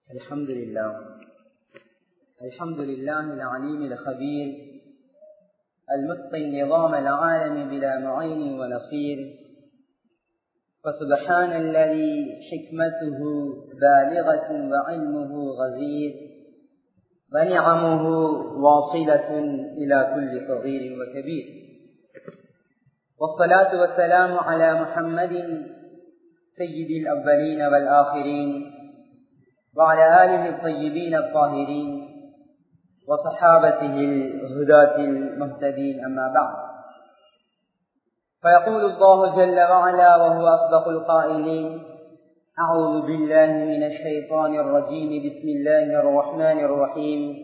الحمد لله الحمد لله العليم الخبير المتقي نظام العالم بلا معين ونصير فسبحان الذي حكمته بالغة وعلمه غزير ونعمه واصلة إلى كل صغير وكبير والصلاة والسلام على محمد سيد الأولين والآخرين وعلى آله الطيبين الطاهرين وصحابته الهداة المهتدين أما بعد فيقول الله جل وعلا وهو أصدق القائلين أعوذ بالله من الشيطان الرجيم بسم الله الرحمن الرحيم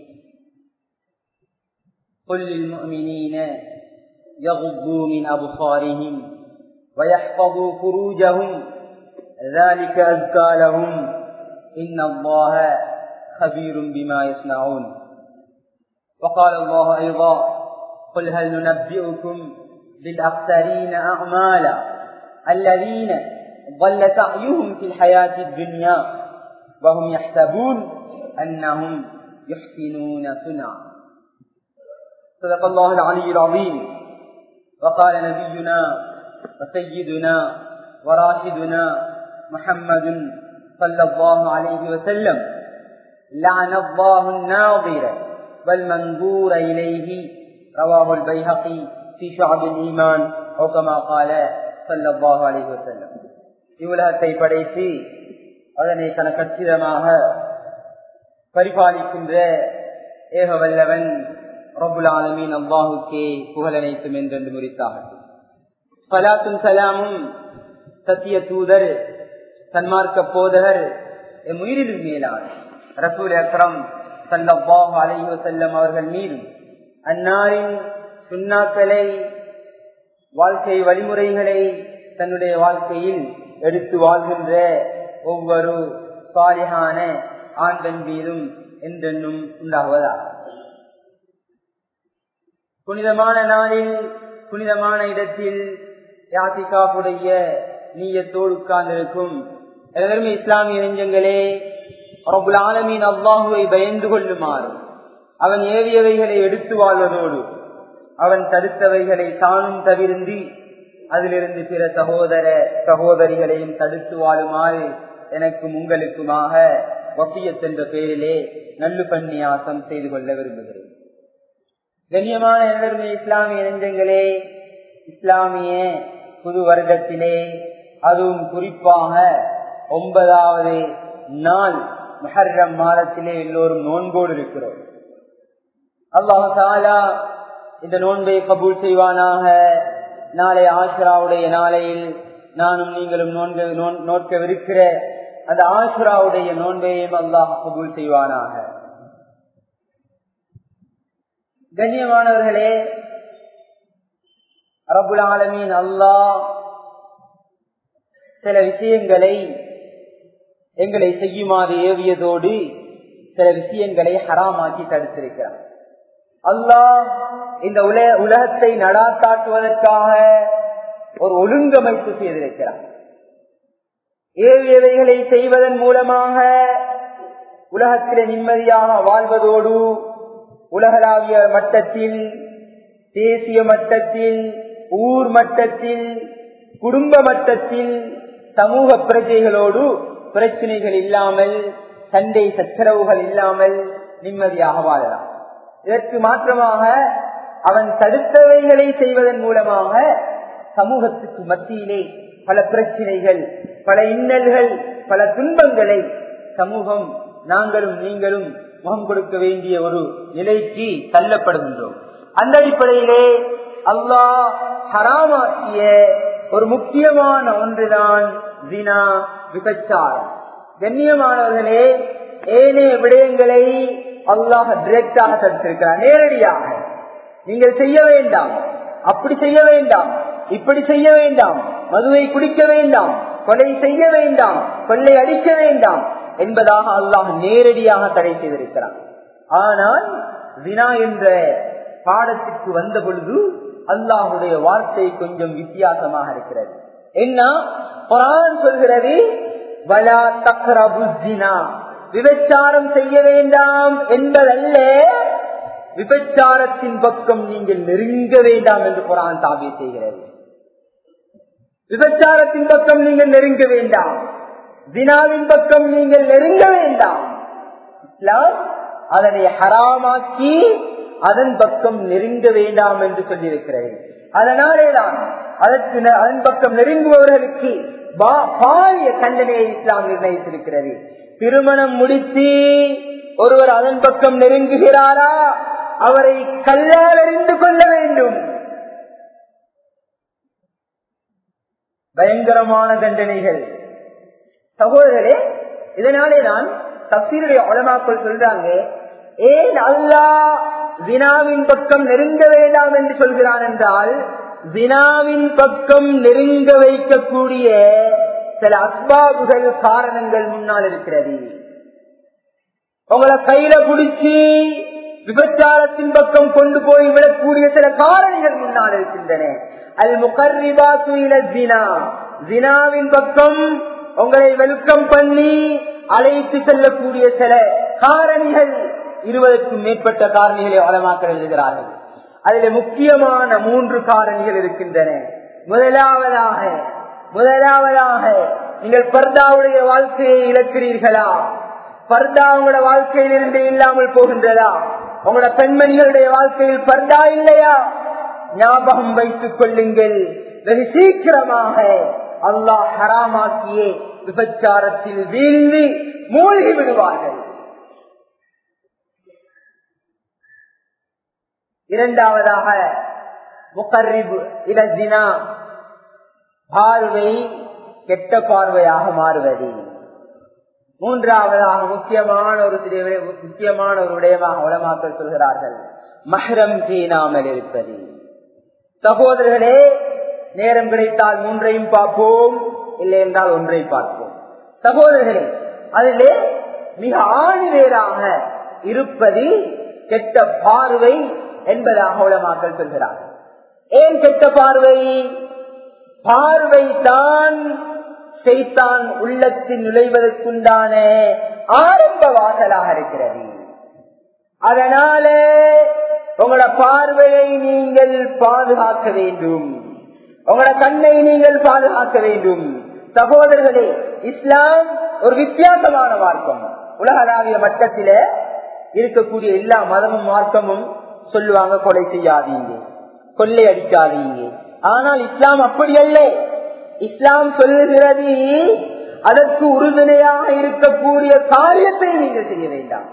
قل للمؤمنين يغضوا من أبصارهم ويحفظوا فروجهم ذلك أزكى لهم إن الله خبير بما يصنعون وقال الله أيضا قل هل ننبئكم بالأخسرين أعمالا الذين ضل سعيهم في الحياة الدنيا وهم يحسبون أنهم يحسنون صنعا صدق الله العلي العظيم وقال نبينا وسيدنا وراشدنا محمد صلى الله عليه وسلم لعن الله الناظر والمنظور إليه رواه البيهقي في شعب الإيمان أو كما قال صلى الله عليه وسلم இவ்வுலகத்தை படைத்து அதனை கணக்கச்சிதமாக பரிபாலிக்கின்ற ஏக வல்லவன் ரபுல் ஆலமீன் அல்லாஹுக்கே புகழனைத்தும் என்றென்று முறித்தாகட்டும் சலாத்தும் சலாமும் சத்திய தூதர் சன்மார்க்க போதகர் எம் உயிரிலும் மேலான ரசூல் அக்ரம் சல்லாஹ் அலைஹு செல்லம் அவர்கள் மீதும் அன்னாரின் சுண்ணாக்களை வாழ்க்கை வழிமுறைகளை தன்னுடைய வாழ்க்கையில் எடுத்து வாழ்கின்ற ஒவ்வொரு சாலிகான ஆண்டன் மீதும் என்றென்னும் உண்டாவதா புனிதமான நாளில் புனிதமான இடத்தில் யாத்திகாவுடைய நீயத்தோடு உட்கார்ந்திருக்கும் எதற்கும் இஸ்லாமிய நெஞ்சங்களே ரபுல் ஆலமீன் அல்லாஹுவை பயந்து கொள்ளுமாறு அவன் ஏவியவைகளை எடுத்து வாழ்வதோடு அவன் தடுத்தவைகளை தானும் தவிர்ந்தி அதிலிருந்து பிற சகோதர சகோதரிகளையும் தடுத்து வாழுமாறு எனக்கும் உங்களுக்குமாக வசியத் என்ற பெயரிலே நல்லு பன்னியாசம் செய்து கொள்ள விரும்புகிறேன் கண்ணியமான எல்லோருமே இஸ்லாமிய நெஞ்சங்களே இஸ்லாமிய புது வருடத்திலே அதுவும் குறிப்பாக ஒன்பதாவது நாள் மஹர்ரம் மாதத்திலே எல்லோரும் நோன்போடு இருக்கிறோம் அல்லாஹாலா இந்த நோன்பை கபூல் செய்வானாக நாளை ஆஷ்ராவுடைய நாளையில் நானும் நீங்களும் நோன்பு நோட்கவிருக்கிற அந்த ஆஷ்ராவுடைய நோன்பையும் அல்லாஹ் கபூல் செய்வானாக கண்ணியமானவர்களே ரபுல் ஆலமீன் அல்லாஹ் சில விஷயங்களை எங்களை செய்யுமாறு ஏவியதோடு சில விஷயங்களை ஹராமாக்கி தடுத்திருக்கிறார் அல்லாஹ் இந்த உல உலகத்தை நடாத்தாட்டுவதற்காக ஒரு ஒழுங்கமைப்பு செய்திருக்கிறார் ஏவியவைகளை செய்வதன் மூலமாக உலகத்திலே நிம்மதியாக வாழ்வதோடு உலகளாவிய மட்டத்தில் தேசிய மட்டத்தில் ஊர் மட்டத்தில் குடும்ப மட்டத்தில் சமூக பிரஜைகளோடு பிரச்சனைகள் இல்லாமல் சண்டை சச்சரவுகள் இல்லாமல் நிம்மதியாக வாழலாம் இதற்கு மாற்றமாக அவன் தடுத்தவைகளை செய்வதன் மூலமாக சமூகத்துக்கு மத்தியிலே பல பிரச்சனைகள் பல இன்னல்கள் பல துன்பங்களை சமூகம் நாங்களும் நீங்களும் முகம் கொடுக்க வேண்டிய ஒரு நிலைக்கு தள்ளப்படுகின்றோம் அந்த அடிப்படையிலே அல்லாஹ் ஹராமாக்கிய ஒரு முக்கியமான ஒன்றுதான் தினா விபச்சாரம் கண்ணியமானவர்களே ஏனைய விடயங்களை அல்லாஹ் டிரெக்டாக தடுத்திருக்கிறார் நேரடியாக நீங்கள் செய்ய வேண்டாம் அப்படி செய்ய வேண்டாம் இப்படி செய்ய வேண்டாம் மதுவை குடிக்க வேண்டாம் கொலை செய்ய வேண்டாம் கொள்ளை அடிக்க வேண்டாம் என்பதாக அல்லாஹ் நேரடியாக தடை செய்திருக்கிறார் ஆனால் வினா என்ற பாடத்திற்கு வந்த பொழுது அல்லாஹுடைய வார்த்தை கொஞ்சம் வித்தியாசமாக இருக்கிறது என்ன குரான் சொல்கிறது வலா தக்ரபு ஜினா விபச்சாரம் செய்ய வேண்டாம் என்பதல்ல விபச்சாரத்தின் பக்கம் நீங்கள் நெருங்க வேண்டாம் என்று குரான் தாபி செய்கிறது விபச்சாரத்தின் பக்கம் நீங்கள் நெருங்க வேண்டாம் தினாவின் பக்கம் நீங்கள் நெருங்க வேண்டாம் இஸ்லாம் அதனை ஹராமாக்கி அதன் பக்கம் நெருங்க வேண்டாம் என்று சொல்லியிருக்கிறது அதனாலேதான் அதற்கு அதன் பக்கம் நெருங்குபவர்களுக்கு பாரிய தண்டனையை இஸ்லாம் நிர்ணயித்திருக்கிறது திருமணம் முடித்து ஒருவர் அதன் பக்கம் நெருங்குகிறாரா அவரை கல்லால் அறிந்து கொள்ள வேண்டும் பயங்கரமான தண்டனைகள் சகோதரரே இதனாலே தான் தப்சீருடைய உலமாக்கள் சொல்றாங்க ஏன் அல்லா வினாவின் பக்கம் நெருங்க வேண்டாம் என்று சொல்கிறான் என்றால் வினாவின் பக்கம் நெருங்க வைக்கக்கூடிய சில அஸ்பாபுகள் காரணங்கள் முன்னால் இருக்கிறது உங்களை கையில பிடிச்சி விபச்சாரத்தின் பக்கம் கொண்டு போய் விடக்கூடிய சில காரணிகள் முன்னால் இருக்கின்றன அல் முகர்ரிபாத்துவினா வினாவின் பக்கம் உங்களை வெல்கம் பண்ணி அழைத்து செல்லக்கூடிய சில காரணிகள் இருபதுக்கும் மேற்பட்ட காரணிகளை வளமாக்க எழுதுகிறார்கள் அதில் முக்கியமான மூன்று காரணிகள் இருக்கின்றன முதலாவதாக முதலாவதாக நீங்கள் பர்தாவுடைய வாழ்க்கையை இழக்கிறீர்களா பர்தா உங்களோட வாழ்க்கையில் இருந்து இல்லாமல் போகின்றதா உங்களோட பெண்மணிகளுடைய வாழ்க்கையில் பர்தா இல்லையா ஞாபகம் வைத்துக் கொள்ளுங்கள் வெகு சீக்கிரமாக அல்லாஹ் ஹராமாக்கியே விபச்சாரத்தில் வீழ்ந்து மூழ்கி விடுவார்கள் இரண்டாவதாக முகர்ரிபு இலஜினா பார்வை கெட்ட பார்வையாக மாறுவது மூன்றாவதாக முக்கியமான ஒரு முக்கியமான ஒரு விடயமாக உலமாக்கள் சொல்கிறார்கள் மஹரம் தீனாமல் இருப்பது சகோதரர்களே நேரம் கிடைத்தால் மூன்றையும் பார்ப்போம் இல்லை என்றால் ஒன்றை பார்ப்போம் சகோதரர்களே அதிலே மிக ஆணிவேராக இருப்பது கெட்ட பார்வை என்பதாக உலமாக்கள் சொல்கிறார்கள் ஏன் கெட்ட பார்வை பார்வை தான் செய்தான் உள்ளத்தில் நுழைவதற்குண்டான ஆரம்ப வாசலாக இருக்கிறது அதனால உங்களோட பார்வையை நீங்கள் பாதுகாக்க வேண்டும் உங்களோட கண்ணை நீங்கள் பாதுகாக்க வேண்டும் சகோதரர்களே இஸ்லாம் ஒரு வித்தியாசமான மார்க்கம் உலகளாவிய மட்டத்தில இருக்கக்கூடிய எல்லா மதமும் மார்க்கமும் சொல்லுவாங்க கொலை செய்யாதீங்க கொள்ளை அடிக்காதீங்க ஆனால் இஸ்லாம் அப்படி அல்ல இஸ்லாம் சொல்லுகிறது அதற்கு உறுதுணையாக இருக்கக்கூடிய காரியத்தை நீங்கள் செய்ய வேண்டாம்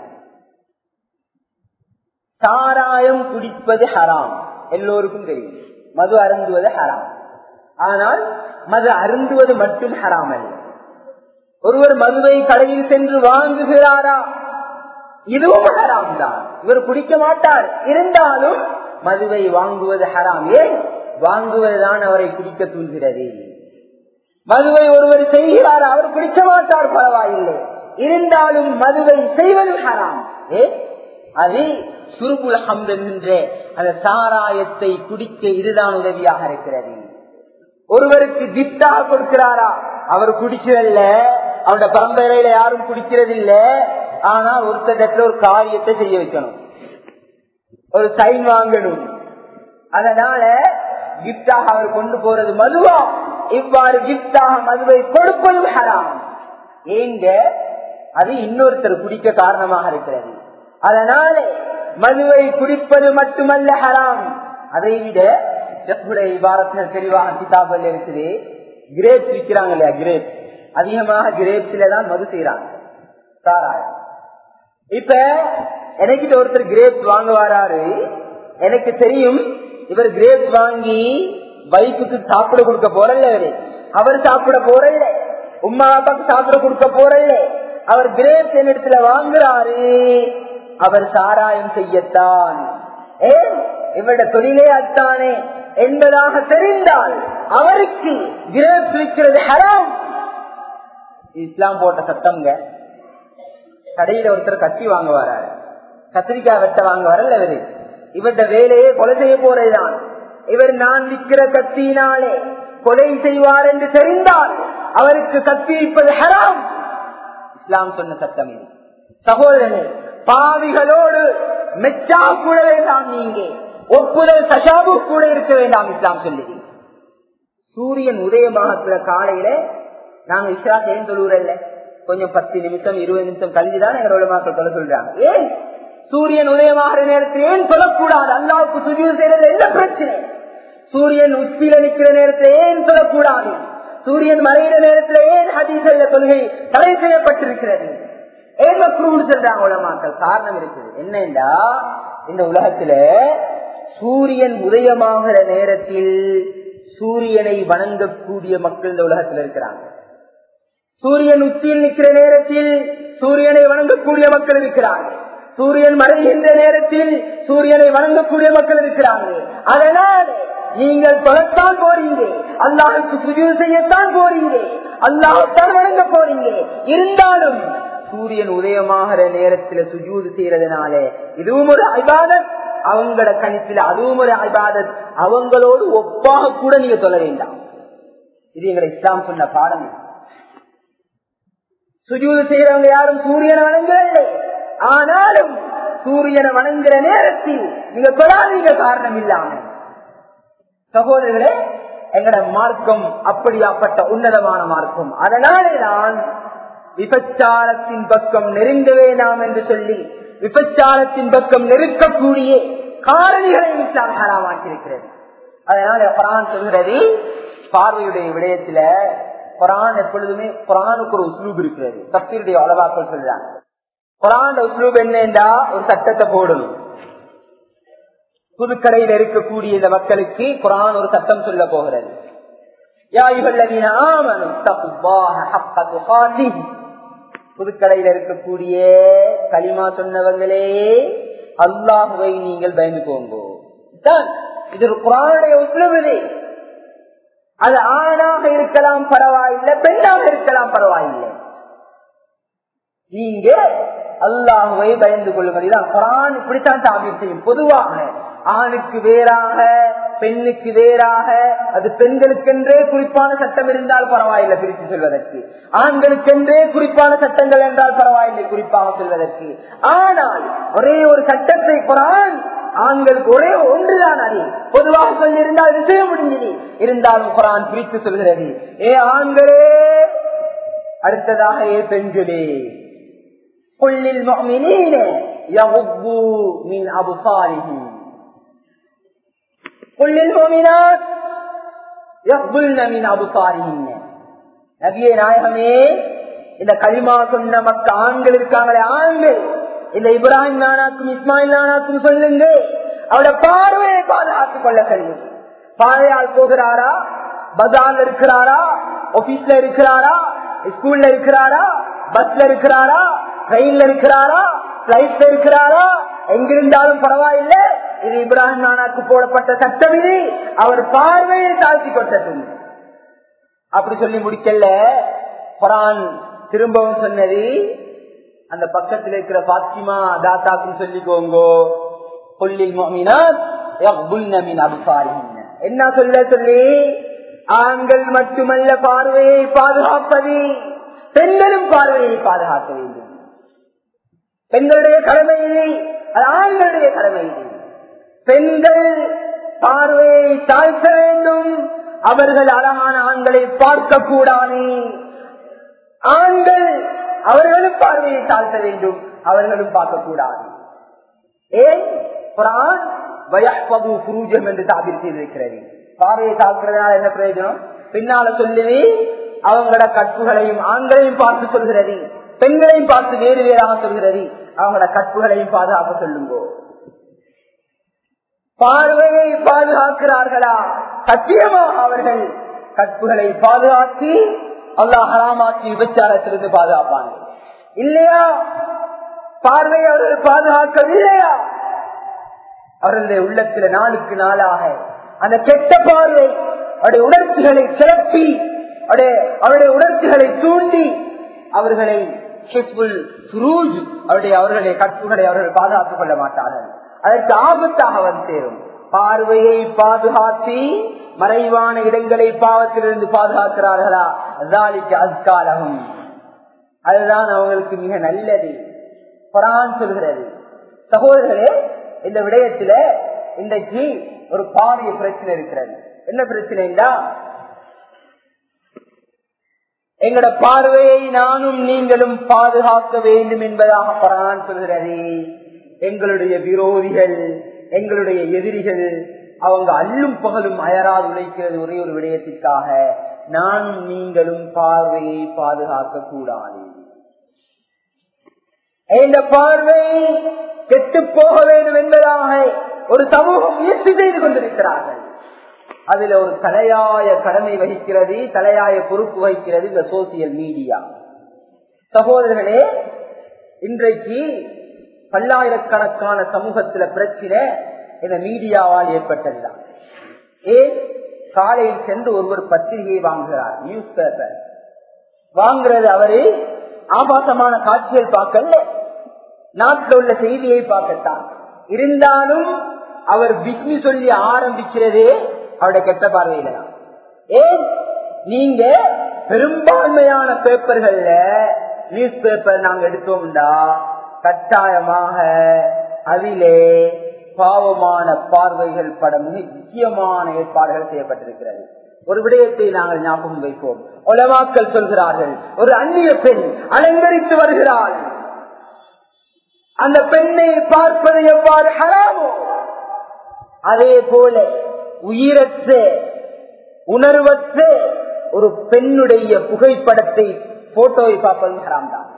சாராயம் குடிப்பது ஹராம் எல்லோருக்கும் தெரியும் மது அருந்துவது ஹராம் ஆனால் மது அருந்துவது மட்டும் ஹராம் அல்ல ஒருவர் மதுவை கடையில் சென்று வாங்குகிறாரா இதுவும் ஹராம் தான் இவர் குடிக்க மாட்டார் இருந்தாலும் மதுவை வாங்குவது ஹராம் ஏன் வாங்குவதுதான் அவரை குடிக்க தூண்டுகிறது மதுவை ஒருவர் செய்கிறார் அவர் குடிக்க மாட்டார் பரவாயில்லை இருந்தாலும் மதுவை செய்வது ஹராம் ஏ அது சுருபுல் ஹம்த் என்கின்ற அந்த சாராயத்தை குடிக்க இதுதான் உதவியாக இருக்கிறது ஒருவருக்கு கிப்டாக கொடுக்கிறாரா அவர் குடிக்கிறதில்ல அவருடைய பரம்பரையில யாரும் குடிக்கிறது இல்ல ஆனால் ஒருத்தர் ஒரு காரியத்தை செய்ய வைக்கணும் ஒரு சைன் வாங்கணும் அதனால கிப்டாக அவர் கொண்டு போறது மதுவா இவ்வாறு கிப்டாக மதுவை கொடுப்பதும் ஹராம் ஏங்க அது இன்னொருத்தர் குடிக்க காரணமாக இருக்கிறது அதனால மதுவை குடிப்பது மட்டுமல்ல ஹராம் அதை விட விவாரத்தினர் தெளிவாக கிதாபல் இருக்குது கிரேப்ஸ் விற்கிறாங்க இல்லையா கிரேப்ஸ் அதிகமாக கிரேப்ஸ்ல தான் மது செய்யறாங்க சாராயம் இப்ப எனக்கிட்ட ஒருத்தர் கிரேப்ஸ் வாங்க வராரு எனக்கு தெரியும் இவர் கிரேப்ஸ் வாங்கி வைப்புக்கு சாப்பிட கொடுக்க போறல்ல இவரு அவர் சாப்பிட போறல்ல உமா அப்பாக்கு சாப்பிட கொடுக்க போறல்ல அவர் கிரேப்ஸ் என்னிடத்துல வாங்குறாரு அவர் சாராயம் செய்யத்தான் ஏன் இவருடைய தொழிலே அத்தானே என்பதாக தெரிந்தால் அவருக்கு கிரேப்ஸ் விற்கிறது ஹராம் இஸ்லாம் போட்ட சட்டம்ங்க கடையில ஒருத்தர் கத்தி வாங்க வராரு கத்திரிக்காய் வெட்ட வாங்க வரல இவரு இவருடைய வேலையே கொலை செய்ய போறதுதான் இவர் நான் விற்கிற கத்தியினாலே கொலை செய்வார் என்று தெரிந்தால் அவருக்கு கத்தி வைப்பது ஹராம் இஸ்லாம் சொன்ன சட்டம் இது சகோதரனே பாவிகளோடு மெச்சா கூட வேண்டாம் நீங்க ஒப்புதல் தஷாபு கூட இருக்க வேண்டாம் இஸ்லாம் சொல்லி சூரியன் உதயமாகத்துல காலையில நாங்க இஷா ஏன் தொழுவுறல்ல கொஞ்சம் பத்து நிமிஷம் இருபது நிமிஷம் கழிஞ்சுதான் எங்களோட மக்கள் தொலை சொல்றாங்க ஏன் சூரியன் உதயமாகிற நேரத்தில் ஏன் சொல்லக்கூடாது அல்லாவுக்கு சுஜூர் செய்யறது என்ன பிரச்சனை சூரியன் உச்சியில நிக்கிற நேரத்தில் ஏன் சொல்லக்கூடாது சூரியன் மறைகிற நேரத்தில் ஏன் ஹதீசல்ல தொழுகை தடை செய்யப்பட்டிருக்கிறது ஏன் மக்ரூன்னு சொல்றாங்க உலமாக்கள் காரணம் இருக்குது என்னண்டா இந்த உலகத்துல சூரியன் உதயமாகிற நேரத்தில் சூரியனை வணங்கக்கூடிய மக்கள் இந்த உலகத்தில் இருக்கிறாங்க சூரியன் உச்சியில் நிற்கிற நேரத்தில் சூரியனை வணங்கக்கூடிய மக்கள் இருக்கிறார்கள் சூரியன் மறைகின்ற நேரத்தில் சூரியனை வணங்கக்கூடிய மக்கள் இருக்கிறாங்க அதனால் நீங்கள் தொலைத்தான் போறீங்க அல்லாஹுக்கு சுஜூர் செய்யத்தான் போறீங்க அல்லாஹத்தான் வணங்க போறீங்க இருந்தாலும் சூரியன் உதயமாகிற நேரத்துல சுஜூது செய்யறதுனால இதுவும் ஒரு ஐபாதத் அவங்களோட கணிப்பில் அதுவும் ஒரு ஐபாதத் அவங்களோடு ஒப்பாக கூட நீங்க சொல்ல வேண்டாம் இது எங்களை இஸ்லாம் சொன்ன பாடம் சுஜூது செய்யறவங்க யாரும் சூரியனை வணங்கவில்லை ஆனாலும் சூரியனை வணங்குற நேரத்தில் நீங்க தொழாதீங்க காரணம் இல்லாம சகோதரர்களே எங்கட மார்க்கம் அப்படியாப்பட்ட உன்னதமான மார்க்கம் அதனாலே தான் விபச்சாரத்தின் பக்கம் நெருங்க வேண்டாம் என்று சொல்லி விபச்சாரத்தின் பக்கம் நெருக்கக்கூடிய காரணிகளை இஸ்லாம் ஹராமாக்கியிருக்கிறது அதனால குரான் சொல்கிறது பார்வையுடைய விடயத்துல குரான் எப்பொழுதுமே குரானுக்கு ஒரு உஸ்லூப் இருக்கிறது தப்பியுடைய அளவாக்கள் சொல்றாங்க குரான் உஸ்லூப் என்னண்டா ஒரு சட்டத்தை போடணும் புதுக்கடையில் இருக்கக்கூடிய இந்த மக்களுக்கு குரான் ஒரு சட்டம் சொல்ல போகிறது புதுக்கடையில் இருக்கக்கூடிய களிமா சொன்னவங்களே அல்லாஹுவை நீங்கள் பயந்து போங்கோ இது ஒரு குரானுடைய உஸ்லூப் அது ஆணாக இருக்கலாம் பரவாயில்லை பெண்ணாக இருக்கலாம் பரவாயில்லை நீங்க அல்லாஹுவை பயந்து கொள்ளுங்கள் குரான் இப்படித்தான் தாபீர் செய்யும் பொதுவாக ஆணுக்கு வேறாக பெண்ணுக்கு வேறாக அது பெண்களுக்கென்றே குறிப்பான சட்டம் இருந்தால் பரவாயில்லை பிரித்து சொல்வதற்கு ஆண்களுக்கென்றே குறிப்பான சட்டங்கள் என்றால் பரவாயில்லை குறிப்பாக சொல்வதற்கு ஆனால் ஒரே ஒரு சட்டத்தை குரான் ஆண்களுக்கு ஒரே ஒன்றுதான் அது பொதுவாக சொல்லியிருந்தால் விஷயம் முடிஞ்சது இருந்தாலும் குரான் பிரித்து சொல்கிறது ஏ ஆண்களே அடுத்ததாக ஏ பெண்களே கொள்ளில் من أبصارهم قل للمؤمنات يغضلن من أبصارهن நபியே நாயகமே இந்த களிமா சொன்ன மக்க ஆண்கள் இருக்காங்களே ஆண்கள் இந்த இப்ராஹிம் நானாக்கும் இஸ்மாயில் நானாக்கும் சொல்லுங்க அவட பார்வையை பாதுகாத்துக் கொள்ள சொல்லுங்க பாதையால் போகிறாரா பஜார்ல இருக்கிறாரா ஆபீஸ்ல இருக்கிறாரா ஸ்கூல்ல இருக்கிறாரா பஸ்ல இருக்கிறாரா ட்ரெயின்ல இருக்கிறாரா பிளைட்ல இருக்கிறாரா எங்கிருந்தாலும் பரவாயில்லை இது இப்ராஹிம் நானாக்கு போடப்பட்ட சட்டம் இது அவர் பார்வையை தாழ்த்தி கொட்டட்டும் அப்படி சொல்லி முடிக்கல குரான் திரும்பவும் சொன்னது அந்த பக்கத்தில் இருக்கிற பாத்திமா தாத்தாக்கும் சொல்லிக்கோங்கோ கொல்லில் என்ன சொல்ல சொல்லி ஆண்கள் மட்டுமல்ல பார்வையை பாதுகாப்பது பெண்களும் பார்வையை பாதுகாக்க வேண்டும் பெண்களுடைய கடமை இது அது ஆண்களுடைய கடமை இது பெண்கள் பார்வையை தாழ்த்த வேண்டும் அவர்கள் அழகான ஆண்களை பார்க்க கூடாது ஆண்கள் அவர்களும் பார்வையை தாழ்த்த வேண்டும் அவர்களும் பார்க்க கூடாது ஏன் குரான் வயப்பபு புரூஜம் என்று தாபிர் செய்திருக்கிறது பார்வையை தாக்குறதுனால என்ன பிரயோஜனம் பின்னால சொல்லுவி அவங்களோட கற்புகளையும் ஆண்களையும் பார்த்து சொல்கிறது பெண்களையும் பார்த்து வேறு வேறாக சொல்கிறது அவங்களோட கற்புகளையும் பாதுகாக்க சொல்லுங்கோ பார்வையை பாதுகாக்கிறார்களா சத்தியமாக அவர்கள் கற்புகளை பாதுகாத்து அல்லாஹ் ஹராமாக்கி விபச்சாரத்திலிருந்து பாதுகாப்பாங்க இல்லையா பார்வை அவர்கள் பாதுகாக்கவில்லையா அவர்களுடைய உள்ளத்துல நாளுக்கு நாளாக அந்த கெட்ட பார்வை அவருடைய உணர்ச்சிகளை கிளப்பி அவருடைய உணர்ச்சிகளை தூண்டி அவர்களை அவருடைய அவர்களுடைய கற்புகளை அவர்கள் பாதுகாத்துக் கொள்ள மாட்டார்கள் அதற்கு ஆபத்தாக வந்து சேரும் பார்வையை பாதுகாத்தி மறைவான இடங்களை பாவத்திலிருந்து பாதுகாக்கிறார்களா அதாலிக்கு அஸ்காலகம் அதுதான் அவங்களுக்கு மிக நல்லது குரான் சொல்கிறது சகோதரர்களே இந்த விடயத்துல இன்றைக்கு ஒரு பாரிய பிரச்சனை இருக்கிறது என்ன பிரச்சனைன்னா எங்களோட பார்வையை நானும் நீங்களும் பாதுகாக்க வேண்டும் என்பதாக குரான் சொல்கிறது எங்களுடைய விரோதிகள் எங்களுடைய எதிரிகள் அவங்க அல்லும் பகலும் அயராது உழைக்கிறது ஒரே ஒரு விடயத்திற்காக நானும் நீங்களும் பார்வையை பாதுகாக்க கூடாது இந்த பார்வை கெட்டு போக வேண்டும் என்பதாக ஒரு சமூகம் முயற்சி செய்து கொண்டிருக்கிறார்கள் அதுல ஒரு தலையாய கடமை வகிக்கிறது தலையாய பொறுப்பு வகிக்கிறது இந்த சோசியல் மீடியா சகோதரர்களே இன்றைக்கு பல்லாயிரக்கணக்கான சமூகத்துல பிரச்சனை இந்த மீடியாவால் ஏற்பட்டதுதான் ஏன் காலையில் சென்று ஒருவர் பத்திரிகை வாங்குகிறார் நியூஸ் பேப்பர் வாங்குறது அவரு ஆபாசமான காட்சிகள் பார்க்கல நாட்டில் உள்ள செய்தியை பார்க்கத்தான் இருந்தாலும் அவர் பிஸ்மி சொல்லி ஆரம்பிக்கிறதே அவருடைய கெட்ட பார்வையில தான் ஏன் நீங்க பெரும்பான்மையான பேப்பர்கள்ல நியூஸ் பேப்பர் நாங்க எடுத்தோம்டா கட்டாயமாக அதிலே பாவமான பார்வைகள் பட மிக முக்கியமான ஏற்பாடுகள் செய்யப்பட்டிருக்கிறது ஒரு விடயத்தை நாங்கள் ஞாபகம் வைப்போம் உலமாக்கள் சொல்கிறார்கள் ஒரு அந்நிய பெண் அலங்கரித்து வருகிறாள் அந்த பெண்ணை பார்ப்பது எவ்வாறு ஹராமோ அதே போல உயிரற்ற உணர்வற்ற ஒரு பெண்ணுடைய புகைப்படத்தை போட்டோவை பார்ப்பது ஹராம் தான்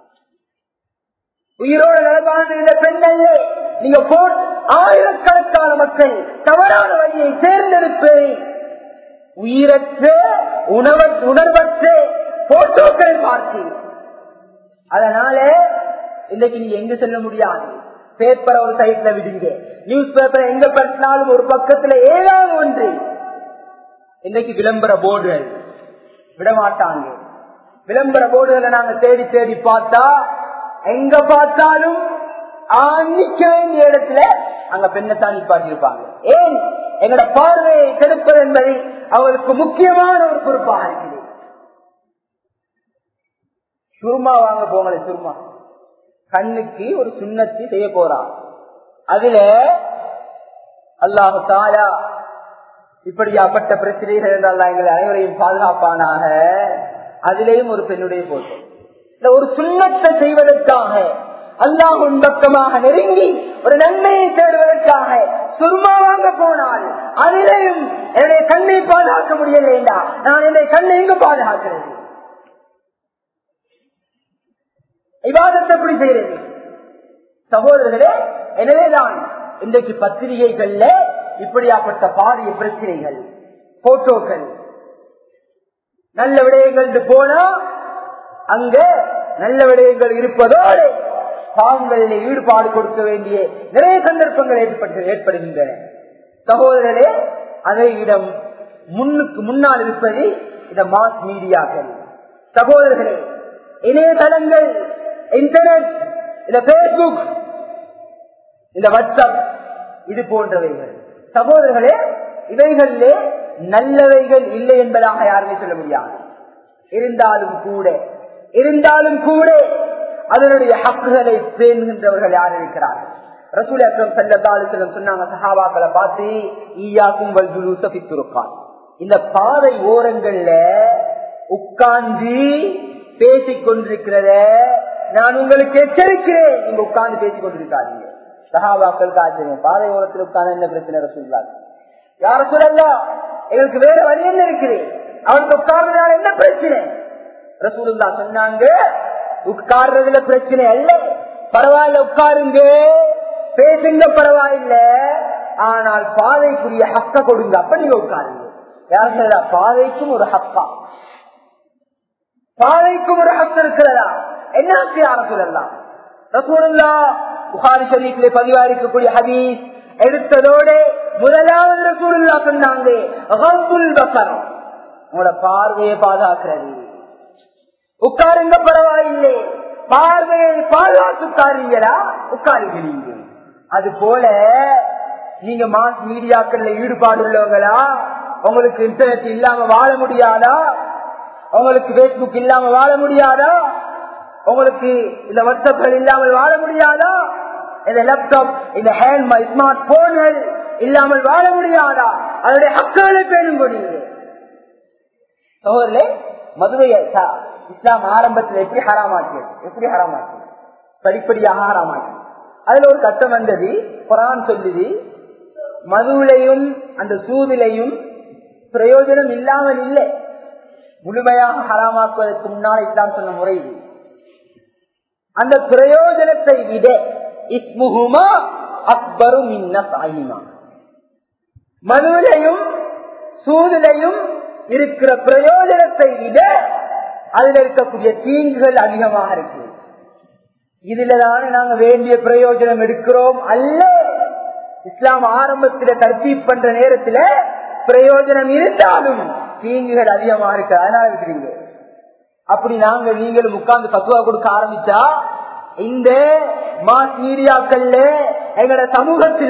உயிரோடு நடப்பான இந்த பெண் அல்ல நீங்க ஆயிரக்கணக்கான மக்கள் தவறான வழியை தேர்ந்தெடுப்பதை உயிரற்ற உணவ உணர்வற்ற போட்டோக்களை பார்த்தீங்க அதனால இன்னைக்கு நீங்க எங்க செல்ல முடியாது பேப்பரை ஒரு சைட்ல விடுங்க நியூஸ் பேப்பரை எங்க பற்றினாலும் ஒரு பக்கத்துல ஏதாவது ஒன்று இன்னைக்கு விளம்பர போர்டுகள் விட மாட்டாங்க விளம்பர போர்டுகளை நாங்க தேடி தேடி பார்த்தா எங்க பார்த்தாலும் நிக்க வேண்டிய இடத்துல அங்க பெண்ணைத்தான் நிப்பாட்டிருப்பாங்க ஏன் எங்களோட பார்வையை கெடுப்பது என்பதை அவருக்கு முக்கியமான ஒரு பொறுப்பாக இருக்குது சுருமா வாங்க போங்களே சுருமா கண்ணுக்கு ஒரு சுண்ணத்தி செய்ய போறான் அதுல அல்லாஹு தாலா இப்படியாப்பட்ட பிரச்சனைகள் இருந்தால் எங்களை அனைவரையும் பாதுகாப்பானாக அதிலேயும் ஒரு பெண்ணுடைய போட்டோம் இந்த ஒரு சுண்ணத்தை செய்வதற்காக அல்லாஹும் பக்கமாக நெருங்கி ஒரு நன்மையை தேடுவதற்காக சுருமா வாங்க போனால் அதிலையும் என்னுடைய கண்ணை பாதுகாக்க முடியலைண்டா நான் என்னுடைய கண்ணை எங்க பாதுகாக்கிறது விவாதத்தை எப்படி செய்யறது சகோதரர்களே எனவேதான் இன்றைக்கு பத்திரிகைகள்ல இப்படியாப்பட்ட பாரிய பிரச்சனைகள் போட்டோக்கள் நல்ல விடயங்கள் போனா அங்க நல்ல விடயங்கள் இருப்பதோடு பாவங்களில் ஈடுபாடு கொடுக்க வேண்டிய நிறைய சந்தர்ப்பங்கள் ஏற்பட்டு ஏற்படுகின்றன சகோதரர்களே அதை இடம் முன்னுக்கு முன்னால் இருப்பது இந்த மாஸ் மீடியாக்கள் சகோதரர்களே இணையதளங்கள் இன்டர்நெட் இந்த பேஸ்புக் இந்த வாட்ஸ்அப் இது போன்றவைகள் சகோதரர்களே இவைகளிலே நல்லவைகள் இல்லை என்பதாக யாருமே சொல்ல முடியாது இருந்தாலும் கூட இருந்தாலும் கூட அதனுடைய ஹக்குகளை பேணுகின்றவர்கள் யார் இருக்கிறார்கள் ரசூல் அக்ரம் சல்லதாலும் சொன்னாங்க சஹாபாக்களை பார்த்து ஈயா கும்பல் துருக்கான் இந்த பாதை ஓரங்கள்ல உட்கார்ந்து பேசிக் கொண்டிருக்கிறத நான் உங்களுக்கு எச்சரிக்கிறேன் நீங்க உட்கார்ந்து பேசிக் கொண்டிருக்காதீங்க சஹாபாக்கள் காய்ச்சல் பாதை ஓரத்தில் உட்கார்ந்து என்ன பிரச்சனை ரசூல்லா யார சொல்லலாம் எங்களுக்கு வேற வழி என்ன இருக்குது அவருக்கு உட்கார்ந்ததால என்ன பிரச்சனை ரசூலுல்லா சொன்னாங்க உட்கார்றதுல பிரச்சனை அல்ல பரவாயில்ல உட்காருங்க பேசுங்க பரவாயில்ல ஆனால் பாதைக்குரிய ஹக்க கொடுங்க அப்ப நீங்க உட்காருங்க யார் சொல்லா பாதைக்கும் ஒரு ஹக்கா பாதைக்கும் ஒரு ஹக்கு இருக்கிறதா என்ன யார சொல்லலாம் ரசூலுல்லா புகாரி ஷரீஃபிலே பதிவா இருக்கக்கூடிய ஹதீஸ் எடுத்ததோட முதலாவது ரசூலுல்லா சொன்னாங்க உங்களோட பார்வையை பாதுகாக்கிறது உட்காருங்க பரவாயில்லை பார்வையை பாதுகாத்து உட்காருங்களா உட்காருங்க நீங்க அது போல நீங்க மாஸ் மீடியாக்கள்ல ஈடுபாடு உள்ளவங்களா உங்களுக்கு இன்டர்நெட் இல்லாம வாழ முடியாதா உங்களுக்கு பேஸ்புக் இல்லாம வாழ முடியாதா உங்களுக்கு இந்த வாட்ஸ்அப்கள் இல்லாமல் வாழ முடியாதா இந்த லேப்டாப் இந்த ஹேண்ட் ஸ்மார்ட் போன்கள் இல்லாமல் வாழ முடியாதா அதனுடைய ஹக்குகளை பேணும் கொடுங்க சோதரிலே மதுரையை இஸ்லாம் ஆரம்பத்தில் எப்படி ஹராமாக்கியது எப்படி ஹராமாக்கியது படிப்படியாக ஹராமாக்கி அதுல ஒரு கட்டம் வந்தது குரான் சொல்லுது மதுவிலையும் அந்த சூதிலையும் பிரயோஜனம் இல்லாமல் இல்லை முழுமையாக ஹராமாக்குவதற்கு முன்னால் இஸ்லாம் சொன்ன முறை இது அந்த பிரயோஜனத்தை விட இஸ்முகுமா அக்பரும் இன்னமா மதுவிலையும் சூதிலையும் இருக்கிற பிரயோஜனத்தை விட அதில் இருக்கக்கூடிய தீங்குகள் அதிகமாக இருக்கு இதுல தானே நாங்க வேண்டிய பிரயோஜனம் எடுக்கிறோம் அல்ல இஸ்லாம் ஆரம்பத்தில தர்த்தி பண்ற நேரத்துல பிரயோஜனம் இருந்தாலும் தீங்குகள் அதிகமா இருக்கு அதனால இருக்கிறீங்க அப்படி நாங்க நீங்களும் உட்கார்ந்து பத்துவா கொடுக்க ஆரம்பிச்சா இந்த மாஸ் மீடியாக்கள்ல எங்களோட சமூகத்தில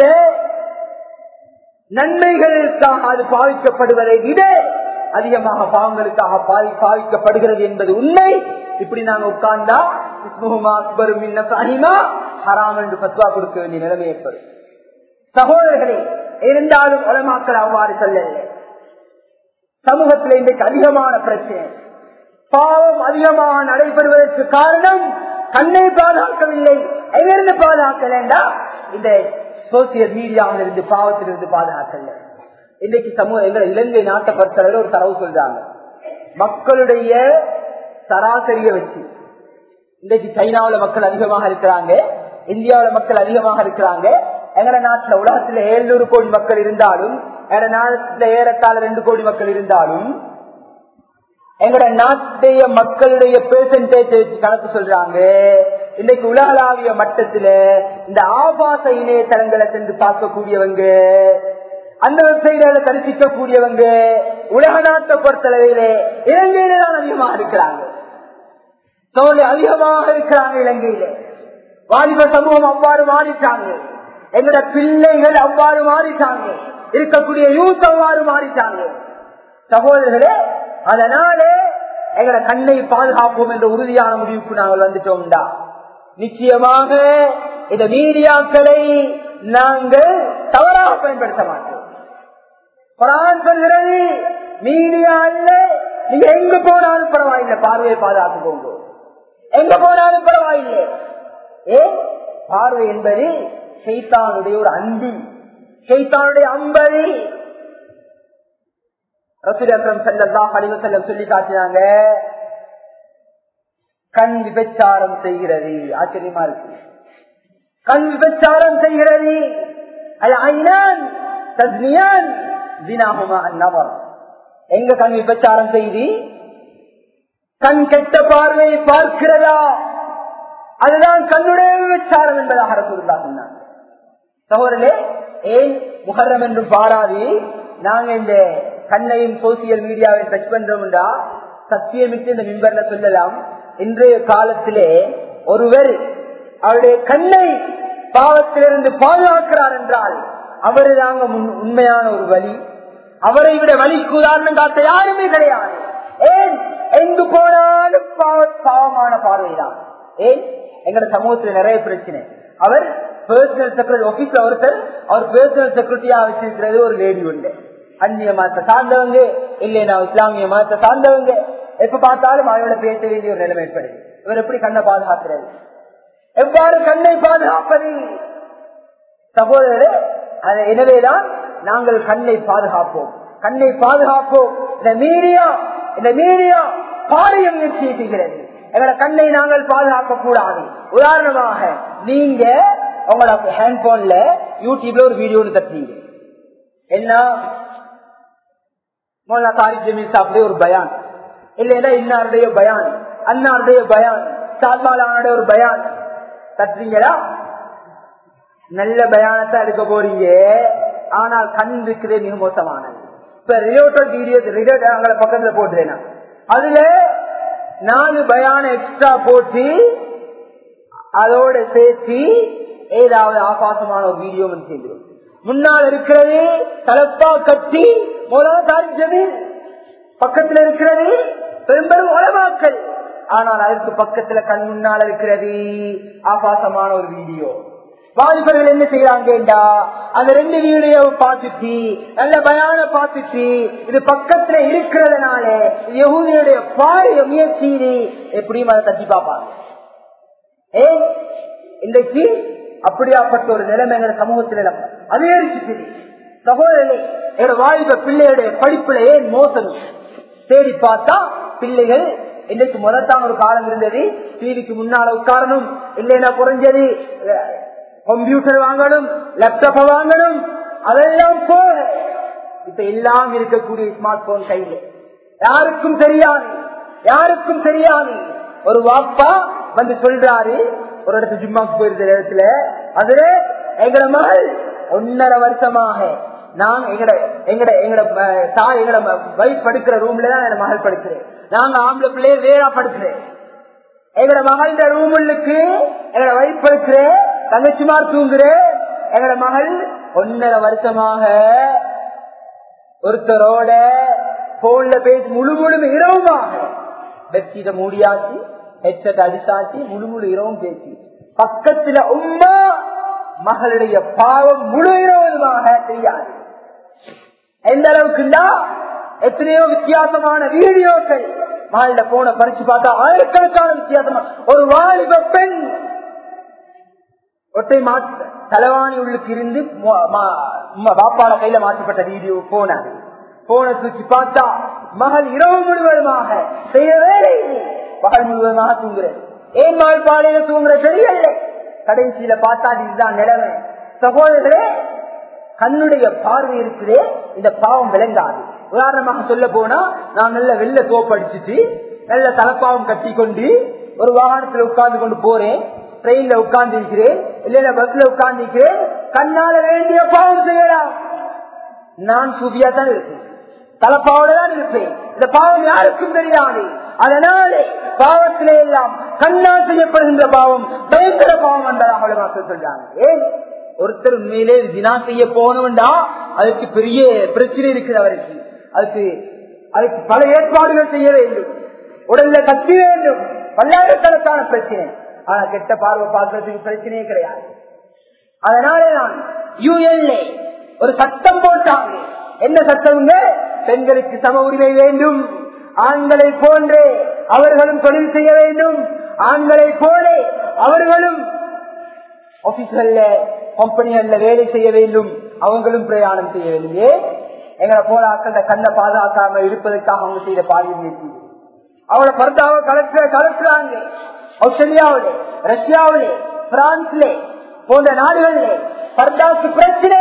நன்மைகளுக்காக அது பாவிக்கப்படுவதை விட அதிகமாக பாவங்களுக்காக பாவிக்கப்படுகிறது என்பது உண்மை இப்படி நாங்க உட்கார்ந்தா ஹராம் என்று பத்வா கொடுக்க வேண்டிய நிலைமை ஏற்படும் சகோதரர்களே இருந்தாலும் உலமாக்கள் அவ்வாறு சொல்லவில்லை சமூகத்தில் இன்றைக்கு அதிகமான பிரச்சனை பாவம் அதிகமாக நடைபெறுவதற்கு காரணம் கண்ணை பாதுகாக்கவில்லை எங்கிருந்து பாதுகாக்க வேண்டாம் இந்த சோசியல் மீடியாவில் இருந்து பாவத்திலிருந்து பாதுகாக்கல இன்றைக்கு சமூக எங்களை இலங்கை நாட்டை பொறுத்தளவில் ஒரு தரவு சொல்றாங்க மக்களுடைய சராசரியை வச்சு இன்றைக்கு சைனாவில மக்கள் அதிகமாக இருக்கிறாங்க இந்தியாவில மக்கள் அதிகமாக இருக்கிறாங்க எங்கட நாட்டுல உலகத்துல ஏழுநூறு கோடி மக்கள் இருந்தாலும் எங்கட நாட்டுல ஏறத்தாழ ரெண்டு கோடி மக்கள் இருந்தாலும் எங்கட நாட்டுடைய மக்களுடைய பெர்சன்டேஜ் வச்சு கணக்கு சொல்றாங்க இன்னைக்கு உலகளாவிய மட்டத்துல இந்த ஆபாச இணையதளங்களை சென்று பார்க்கக்கூடியவங்க அந்த வெப்சைட்களை தரிசிக்க கூடியவங்க உலக நாட்டை பொறுத்தளவையில இலங்கையில தான் அதிகமாக இருக்கிறாங்க தோழி அதிகமாக இருக்கிறாங்க இலங்கையில வாலிப சமூகம் அவ்வாறு மாறிட்டாங்க எங்களோட பிள்ளைகள் அவ்வாறு மாறிட்டாங்க இருக்கக்கூடிய யூத் அவ்வாறு மாறிட்டாங்க சகோதரர்களே அதனாலே எங்களை கண்ணை பாதுகாப்போம் என்ற உறுதியான முடிவுக்கு நாங்கள் வந்துட்டோம்டா நிச்சயமாக இந்த மீடியாக்களை நாங்கள் தவறாக பயன்படுத்த மாட்டோம் குரான் சொல்கிறது மீடியா அல்ல நீங்க எங்க போனாலும் பரவாயில்லை பார்வையை பாதுகாத்து போங்க எங்க போனாலும் பரவாயில்லை ஏ பார்வை என்பது சைத்தானுடைய ஒரு அன்பு சைத்தானுடைய அம்பது ரசூல் அக்ரம் செல்லா அலிவ செல்லம் சொல்லி காட்டினாங்க கண் விபச்சாரம் செய்கிறது ஆச்சரியமா இருக்கு கண் விபச்சாரம் செய்கிறது அது ஐநான் தஸ்மியான் தினாகுமா அந்நவர் எங்க கண் விபச்சாரம் செய்தி கண் கெட்ட பார்வையை பார்க்கிறதா அதுதான் கண்ணுடைய விபச்சாரம் என்பதாக ரசூல்லா சொன்னாங்க சகோதரே ஏன் முகரம் என்று பாராதி நாங்க இந்த கண்ணையும் சோசியல் மீடியாவை டச் பண்றோம்டா சத்தியமிட்டு இந்த மிம்பர்ல சொல்லலாம் இன்றைய காலத்திலே ஒருவர் அவருடைய கண்ணை பாவத்திலிருந்து பாதுகாக்கிறார் என்றால் அவரு தாங்க உண்மையான ஒரு வழி அவரை விட வழிக்கு உதாரணம் காட்ட யாருமே கிடையாது ஏன் எங்கு போனாலும் பாவமான பார்வைதான் ஏன் எங்கட சமூகத்துல நிறைய பிரச்சனை அவர் பர்சனல் செக்ரட்டரி ஆபீஸ்ல ஒருத்தர் அவர் பர்சனல் செக்ரட்டரியா வச்சிருக்கிறது ஒரு லேடி உண்டு அந்நிய மதத்தை சார்ந்தவங்க இல்லைன்னா இஸ்லாமிய மதத்தை சார்ந்தவங்க எப்ப பார்த்தாலும் அவரோட பேச வேண்டிய ஒரு நிலைமை ஏற்படுது இவர் எப்படி கண்ணை பாதுகாக்கிறது எவ்வாறு கண்ணை பாதுகாப்பது சகோதரரே அது எனவேதான் நாங்கள் கண்ணை பாதுகாப்போம் கண்ணை பாதுகாப்போம் இந்த மீடியா இந்த மீடியா பாரிய முயற்சி செய்கிறது எங்களோட கண்ணை நாங்கள் பாதுகாக்க கூடாது உதாரணமாக நீங்க உங்களோட ஹேண்ட்போன்ல யூடியூப்ல ஒரு வீடியோ தட்டுறீங்க என்ன மோலா சாரி ஜமீன் சாப்பிட ஒரு பயான் இல்லைன்னா இன்னாருடைய பயான் அன்னாருடைய பயான் சால்மாலானுடைய ஒரு பயான் தட்டுறீங்களா நல்ல பயானத்தை எடுக்க போறீங்க ஆனால் கண் இருக்கிறது மிக மோசமானது இப்ப ரிலேட்டட் வீடியோ ரிலேட்டட் அங்கே பக்கத்துல போட்டுறேன் அதுல நாலு பயான எக்ஸ்ட்ரா போட்டு அதோட சேர்த்து ஏதாவது ஆபாசமான ஒரு வீடியோ செய்கிறோம் முன்னால் இருக்கிறது தலப்பா கட்டி மூலம் ஜமீன் பக்கத்தில் இருக்கிறது பெரும்பெரும் உலமாக்கள் ஆனால் அதற்கு பக்கத்துல கண் முன்னால் இருக்கிறது ஆபாசமான ஒரு வீடியோ வாலிபர்கள் என்ன செய்யறாங்கடா அந்த ரெண்டு வீடியோ பார்த்துட்டு நல்ல பயான பார்த்துட்டு இது பக்கத்துல இருக்கிறதுனால இது யகூதியுடைய பாரிய முயற்சி எப்படியும் அதை தட்டி பார்ப்பாங்க ஏ இன்றைக்கு அப்படியாப்பட்ட ஒரு நிலைமை எங்க சமூகத்தில் அதிகரிச்சு சகோதரர்களே எங்க வாலிப பிள்ளையுடைய படிப்புல ஏன் மோசம் தேடி பார்த்தா பிள்ளைகள் இன்றைக்கு முதத்தான் ஒரு காலம் இருந்தது டிவிக்கு முன்னால உட்காரணும் இல்லைன்னா குறைஞ்சது கம்ப்யூட்டர் வாங்கணும் லேப்டாப் வாங்கணும் அதெல்லாம் போக இப்ப எல்லாம் இருக்கக்கூடிய ஸ்மார்ட் போன் கையில் யாருக்கும் தெரியாது யாருக்கும் தெரியாது ஒரு வாப்பா வந்து சொல்றாரு ஒரு இடத்து ஜிம்மாக்கு போயிருந்த இடத்துல அதுல எங்கட மகள் ஒன்னரை வருஷமாக நான் எங்கட எங்கட எங்கட தாய் எங்கட வைஃப் படுக்கிற ரூம்ல தான் என் மகள் படுக்கிறேன் நாங்க ஆம்பளை பிள்ளைய வேறா படுக்கிறேன் எங்கட மகள ரூமுக்கு எங்கட வைஃப் படுக்கிறேன் தங்கச்சிமார் தூங்குறேன் எங்கட மகள் ஒன்னரை வருஷமாக ஒருத்தரோட போன்ல பேசி முழு முழு இரவுமாக பெட்ஷீட்டை மூடியாச்சு ஹெட்செட் அடிச்சாச்சு முழு முழு இரவும் பேசி பக்கத்துல உமா மகளுடைய பாவம் முழு இரவுமாக தெரியாது எந்த அளவுக்குண்டா எத்தனையோ வித்தியாசமான வீடியோக்கள் மகள போன பறிச்சு பார்த்தா ஆயிரக்கணக்கான வித்தியாசமா ஒரு வாலிப பெண் ஒட்டை மாற்ற தலைவாணி உள்ளுக்கு இருந்து பாப்பால கையில மாற்றப்பட்ட வீடியோ போனாரு போன தூக்கி பார்த்தா மகள் இரவு முழுவதுமாக செய்ய வேலை பகல் முழுவதுமாக தூங்குறது ஏன் மகள் பாலையில தூங்குற தெரியல கடைசியில பார்த்தா இதுதான் நிலைமை சகோதரர்களே கண்ணுடைய பார்வை இருக்குதே இந்த பாவம் விளங்காது உதாரணமாக சொல்ல போனா நான் நல்ல வெள்ள தோப்படிச்சுட்டு நல்ல தலப்பாவம் கட்டி கொண்டு ஒரு வாகனத்துல உட்கார்ந்து கொண்டு போறேன் ட்ரெயின்ல உட்கார்ந்து இருக்கிறேன் இல்ல பஸ்ல உட்கார்ந்து இருக்கிறேன் கண்ணால வேண்டிய பாவம் செய்யலாம் நான் சூதியா தான் இருப்பேன் தலப்பாவோட தான் இருப்பேன் இந்த பாவம் யாருக்கும் தெரியாது அதனாலே பாவத்திலே எல்லாம் கண்ணால் செய்யப்படுகின்ற பாவம் பயங்கர பாவம் என்றாக மக்கள் சொல்றாங்க ஏன் ஒருத்தர் உண்மையிலே தினா செய்ய போனவன்டா அதுக்கு பெரிய பிரச்சனை இருக்குது அவருக்கு அதுக்கு அதுக்கு பல ஏற்பாடுகள் செய்ய வேண்டும் உடல்ல கத்தி வேண்டும் பல்லாயிரக்கணக்கான பிரச்சனை ஆனா கெட்ட பார்வை பார்க்கறதுக்கு பிரச்சனையே கிடையாது அதனாலே நான் யூஎன்ல ஒரு சட்டம் போட்டாங்க என்ன சட்டம்ங்க பெண்களுக்கு சம உரிமை வேண்டும் ஆண்களை போன்றே அவர்களும் தொழில் செய்ய வேண்டும் ஆண்களை போல அவர்களும் ஆபீஸ்கள்ல கம்பெனிகள்ல வேலை செய்ய வேண்டும் அவங்களும் பிரயாணம் செய்ய வேண்டும் ஏன் எங்களை போல ஆக்கள் கண்ணை பாதுகாக்காம இருப்பதற்காக அவங்க செய்த பாலியல் முயற்சி அவளை பர்தாவை கலெக்ட கலெக்டராங்க ஆஸ்திரேலியாவிலே ரஷ்யாவிலே பிரான்ஸ்லே போன்ற நாடுகளிலே பர்தாவுக்கு பிரச்சனை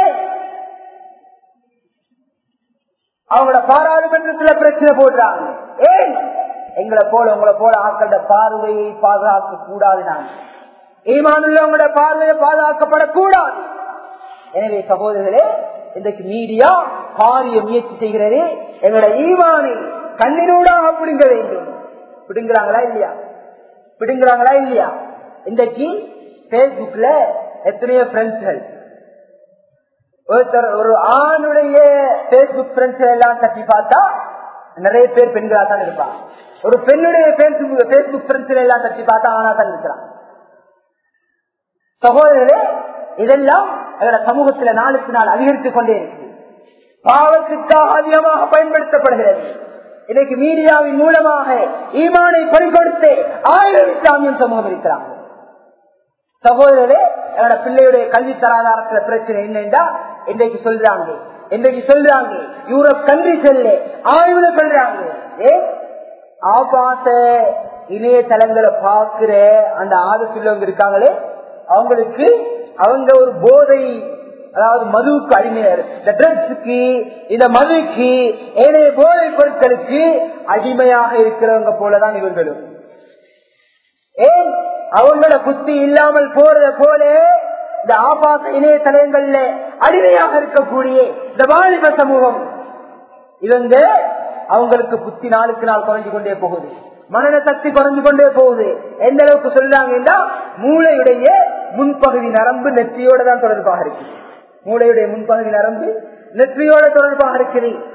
அவங்களோட பாராளுமன்றத்துல பிரச்சனை போடுறாங்க ஏன் எங்களை போல உங்களை போல ஆக்களோட பார்வையை பாதுகாக்க கூடாது நாங்க ஈமானுள்ளவங்களோட பார்வையை பாதுகாக்கப்படக்கூடாது எனவே சகோதரர்களே இன்றைக்கு மீடியா பாரிய முயற்சி செய்கிறது எங்களோட ஈமானை கண்ணினூடாக பிடுங்க வேண்டும் பிடுங்குறாங்களா இல்லையா பிடுங்குறாங்களா இல்லையா இன்றைக்கு பேஸ்புக்ல எத்தனையோ ஃப்ரெண்ட்ஸ்கள் ஒருத்தர் ஒரு ஆணுடைய பேஸ்புக் ஃப்ரெண்ட்ஸ் எல்லாம் தட்டி பார்த்தா நிறைய பேர் பெண்களா தான் இருப்பாங்க ஒரு பெண்ணுடைய பேஸ்புக் பேஸ்புக் ஃப்ரெண்ட்ஸ் எல்லாம் தட்டி பார்த்தா ஆனா தான் இருக்கிறான் சகோதரர்களே இதெல்லாம் எங்களோட சமூகத்துல நாளுக்கு நாள் அதிகரித்துக் கொண்டே இருக்கு பாவத்துக்காக அதிகமாக பயன்படுத்தப்படுகிறது இன்னைக்கு மீடியாவின் மூலமாக ஈமானை பறிகொடுத்து ஆயிரம் இஸ்லாமியம் சமூகம் இருக்கிறாங்க சகோதரரே என்னோட பிள்ளையுடைய கல்வி தராதாரத்துல பிரச்சனை என்னென்றா இன்றைக்கு சொல்றாங்க இன்றைக்கு சொல்றாங்க யூரோப் கல்வி செல்ல ஆய்வுல சொல்றாங்க ஏ ஆபாச இணையதளங்களை பாக்குற அந்த ஆதத்துள்ளவங்க இருக்காங்களே அவங்களுக்கு அவங்க ஒரு போதை அதாவது மதுவுக்கு அடிமையார் இந்த ட்ரக்ஸுக்கு இந்த மதுக்கு ஏனைய போதை பொருட்களுக்கு அடிமையாக இருக்கிறவங்க போலதான் இவர்களும் ஏன் அவங்கள புத்தி இல்லாமல் போறத போல இந்த ஆபாச இணையதளங்கள்ல அடிமையாக இருக்கக்கூடிய இந்த வாலிப சமூகம் இவங்க அவங்களுக்கு புத்தி நாளுக்கு நாள் குறைஞ்சு கொண்டே போகுது மனநல சக்தி குறைஞ்சு கொண்டே போகுது எந்த அளவுக்கு சொல்றாங்கன்னா மூளையுடைய முன்பகுதி நரம்பு நெற்றியோட தான் தொடர்பாக இருக்கு மூளையுடைய முன்பகுதி நரம்பு நெற்றியோட தொடர்பாக இருக்குது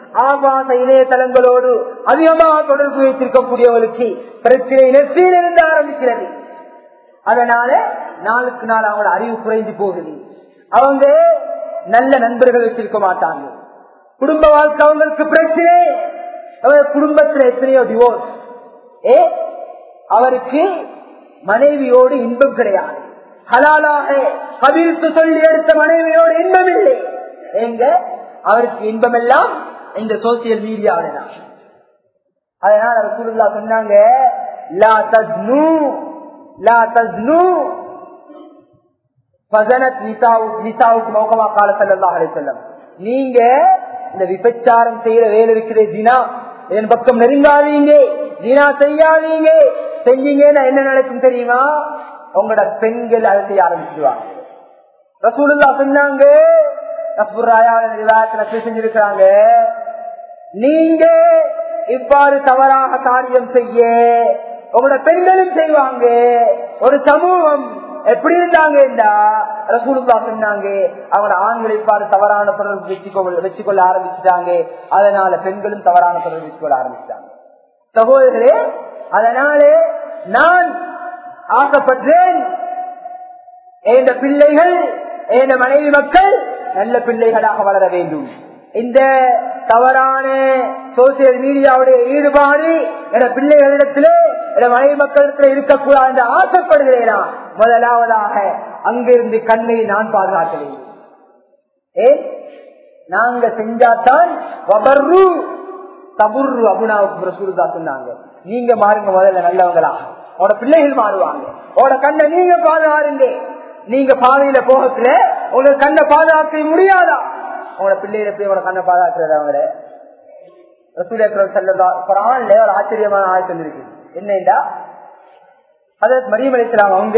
ஆபாச இணையதளங்களோடு அதிகமாக தொடர்பு வைத்திருக்கக்கூடியவர்களுக்கு பிரச்சனை நெற்றியில் இருந்து ஆரம்பிக்கிறது அதனால நாளுக்கு நாள் அவங்களோட அறிவு குறைந்து போகுது அவங்க நல்ல நண்பர்கள் வச்சிருக்க மாட்டாங்க குடும்ப வாழ்க்கை அவங்களுக்கு பிரச்சனை அவங்க குடும்பத்துல எத்தனையோ டிவோர்ஸ் ஏ அவருக்கு மனைவியோடு இன்பம் கிடையாது ஹலாலாக கவிழ்த்து சொல்லி எடுத்த மனைவியோடு இன்பம் இல்லை எங்க அவருக்கு இன்பம் எல்லாம் இந்த சோசியல் மீடியாவில தான் அதனால ரசூலுல்லா சொன்னாங்க லா தஸ்னு லா தஸ்னு ஃபஸனத் நிசாவுக்கு நிசாவுக்கு மௌகமா கால ஸல்லல்லாஹு அலைஹி வஸல்லம் நீங்க இந்த விபச்சாரம் செய்யற வேலை இருக்கிற ஜினா என் பக்கம் நெருங்காதீங்க ஜினா செய்யாதீங்க செஞ்சீங்கன்னா என்ன நடக்கும் தெரியுமா உங்களோட பெண்கள் அதை செய்ய ஆரம்பிச்சிடுவாங்க ரசூலுல்லா சொன்னாங்க செஞ்சிருக்கிறாங்க நீங்க இவ்வாறு தவறாக காரியம் செய்ய உங்களோட பெண்களும் செய்வாங்க ஒரு சமூகம் எப்படி இருந்தாங்கடா ரசூலுல்லா சொன்னாங்க அவங்க ஆண்களை இவ்வாறு தவறான தொடர்பு வச்சுக்கொள்ள வச்சுக்கொள்ள ஆரம்பிச்சுட்டாங்க அதனால பெண்களும் தவறான தொடர்பு வச்சுக்கொள்ள ஆரம்பிச்சிட்டாங்க சகோதரரே அதனாலே நான் ஆசைப்பட்டேன் எந்த பிள்ளைகள் எந்த மனைவி மக்கள் நல்ல பிள்ளைகளாக வளர வேண்டும் இந்த தவறான சோசியல் மீடியாவுடைய ஈடுபாடு என பிள்ளைகளிடத்திலே என மனைவி மக்களிடத்தில் இருக்கக்கூடாது என்று ஆசைப்படுகிறேனா முதலாவதாக அங்கிருந்து கண்ணை நான் பாதுகாக்க வேண்டும் ஏ நாங்க செஞ்சாத்தான் வபர்ரு தபுர்ரு அபுனாவுக்கு ரசூலுதா சொன்னாங்க நீங்க மாறுங்க முதல்ல நல்லவங்களா உட பிள்ளைகள் மாறுவாங்க உட கண்ணை நீங்க பாதுகாருங்க நீங்க பாதையில போகத்துல உங்களுக்கு கண்ணை பாதுகாக்க முடியாதா உங்களோட பிள்ளைகளை போய் உங்களோட கண்ணை பாதுகாக்கிறது அவங்கள ரசூல் செல்லதா குரான்ல ஒரு ஆச்சரியமான ஆயத்தம் இருக்கு என்னடா அதாவது மரியம் அலிஸ்லாம் அவங்க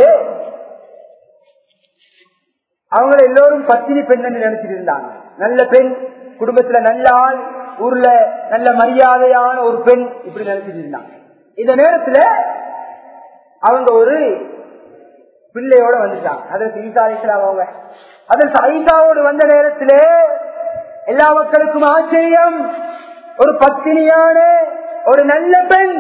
அவங்கள எல்லோரும் பத்தினி பெண் நினைச்சிட்டு இருந்தாங்க நல்ல பெண் குடும்பத்துல நல்ல ஆள் ஊர்ல நல்ல மரியாதையான ஒரு பெண் இப்படி நினைச்சிட்டு இருந்தாங்க இந்த நேரத்துல அவங்க ஒரு பிள்ளையோட வந்துட்டாங்க அதற்கு ஈசா அலிஸ்லாம் அவங்க அதற்கு ஐசாவோடு வந்த நேரத்திலே எல்லா மக்களுக்கும் ஆச்சரியம் ஒரு பத்தினியான ஒரு நல்ல பெண்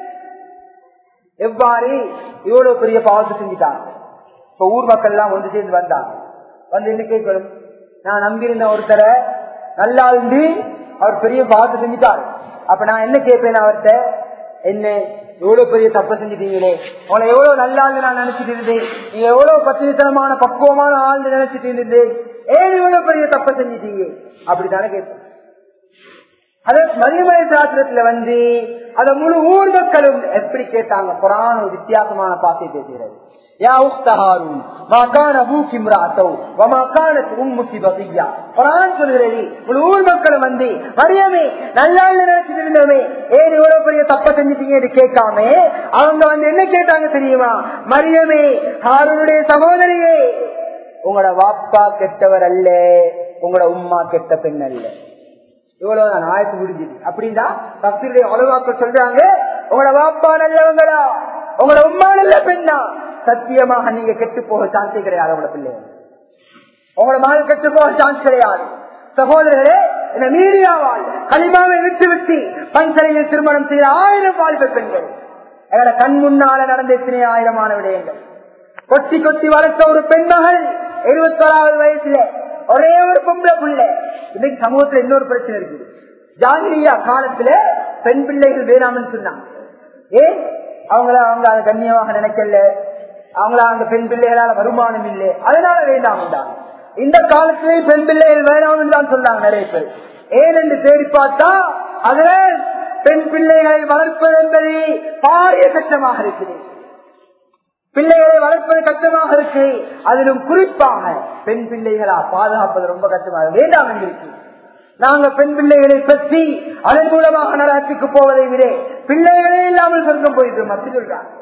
எவ்வாறு இவ்வளவு பெரிய பாவத்தை செஞ்சுட்டாங்க இப்ப ஊர் மக்கள் எல்லாம் வந்து சேர்ந்து வந்தாங்க வந்து என்ன கேட்கணும் நான் நம்பியிருந்த ஒருத்தரை நல்லா இருந்து அவர் பெரிய பாவத்தை செஞ்சுட்டார் அப்ப நான் என்ன கேட்பேன் அவர்கிட்ட என்ன எவ்வளவு பெரிய தப்ப செஞ்சுட்டீங்களே உங்களை எவ்வளவு நல்லா நான் நினைச்சிட்டு இருந்தேன் நீங்க எவ்வளவு பத்திரித்தனமான பக்குவமான ஆள் நினைச்சிட்டு இருந்தேன் ஏன் இவ்வளவு பெரிய தப்ப செஞ்சுட்டீங்க அப்படித்தானே கேட்பேன் அது மதிமலை சாஸ்திரத்துல வந்து அத முழு ஊர் மக்களும் எப்படி கேட்டாங்க புராண ஒரு வித்தியாசமான பாசை பேசுகிறது யா உக்த ஹாரூன் மா கான அபூகி இம்ராத்தோ வமா கானத் உம்முகி பகியா குர்ஆன் சொல்கிறது முழு ஊர் மக்களும் வந்து மரியமே நல்லா நினைச்சிட்டு இருந்தோமே ஏன் இவ்வளவு பெரிய தப்ப செஞ்சிட்டீங்கன்னு கேட்காம அவங்க வந்து என்ன கேட்டாங்க தெரியுமா மரியமே ஹாரூனுடைய சகோதரியே உங்களோட வாப்பா கெட்டவர் அல்ல உங்களோட உம்மா கெட்ட பெண் அல்ல இவ்வளவுதான் ஆயத்து முடிஞ்சது அப்படின்னா தப்சீருடைய உலவாக்கள் சொல்றாங்க உங்களோட வாப்பா நல்லவங்களா உங்களோட உம்மா நல்ல பெண்ணா சத்தியமாக நீங்க கெட்டு போக சான்ஸே கிடையாது உங்களோட பிள்ளை உங்களோட மகள் கெட்டு போக சான்ஸ் கிடையாது சகோதரர்களே இந்த மீடியாவால் களிமாவை விட்டு விட்டு பஞ்சலையில் திருமணம் செய்த ஆயிரம் வாலிப பெண்கள் எங்களோட கண் முன்னால நடந்த எத்தனை ஆயிரமான விடயங்கள் கொட்டி கொட்டி வளர்த்த ஒரு பெண்மகள் இருபத்தோராவது வயசுல ஒரே ஒரு பொம்பளை புள்ள இன்னைக்கு சமூகத்துல இன்னொரு பிரச்சனை இருக்குது ஜாகிரியா காலத்துல பெண் பிள்ளைகள் வேணாம்னு சொன்னாங்க ஏன் அவங்கள அவங்க அதை கண்ணியமாக நினைக்கல அவங்கள அந்த பெண் பிள்ளைகளால வருமானம் இல்லை அதனால வேண்டாம் இந்த காலத்திலேயே பெண் பிள்ளைகள் வேணாம்னு தான் சொன்னாங்க நிறைய பேர் ஏன் என்று தேடி பார்த்தா அதுல பெண் பிள்ளைகளை வளர்ப்பது என்பது பாரிய கஷ்டமாக இருக்குது பிள்ளைகளை வளர்ப்பது கஷ்டமாக இருக்கு அதிலும் குறிப்பாக பெண் பிள்ளைகளா பாதுகாப்பது ரொம்ப கஷ்டமாக வேண்டாம் என்று நாங்க பெண் பிள்ளைகளை பற்றி அதன் மூலமாக நரகத்துக்கு போவதை விட பிள்ளைகளே இல்லாமல் சொர்க்கம் போயிட்டு அப்படி சொல்றாங்க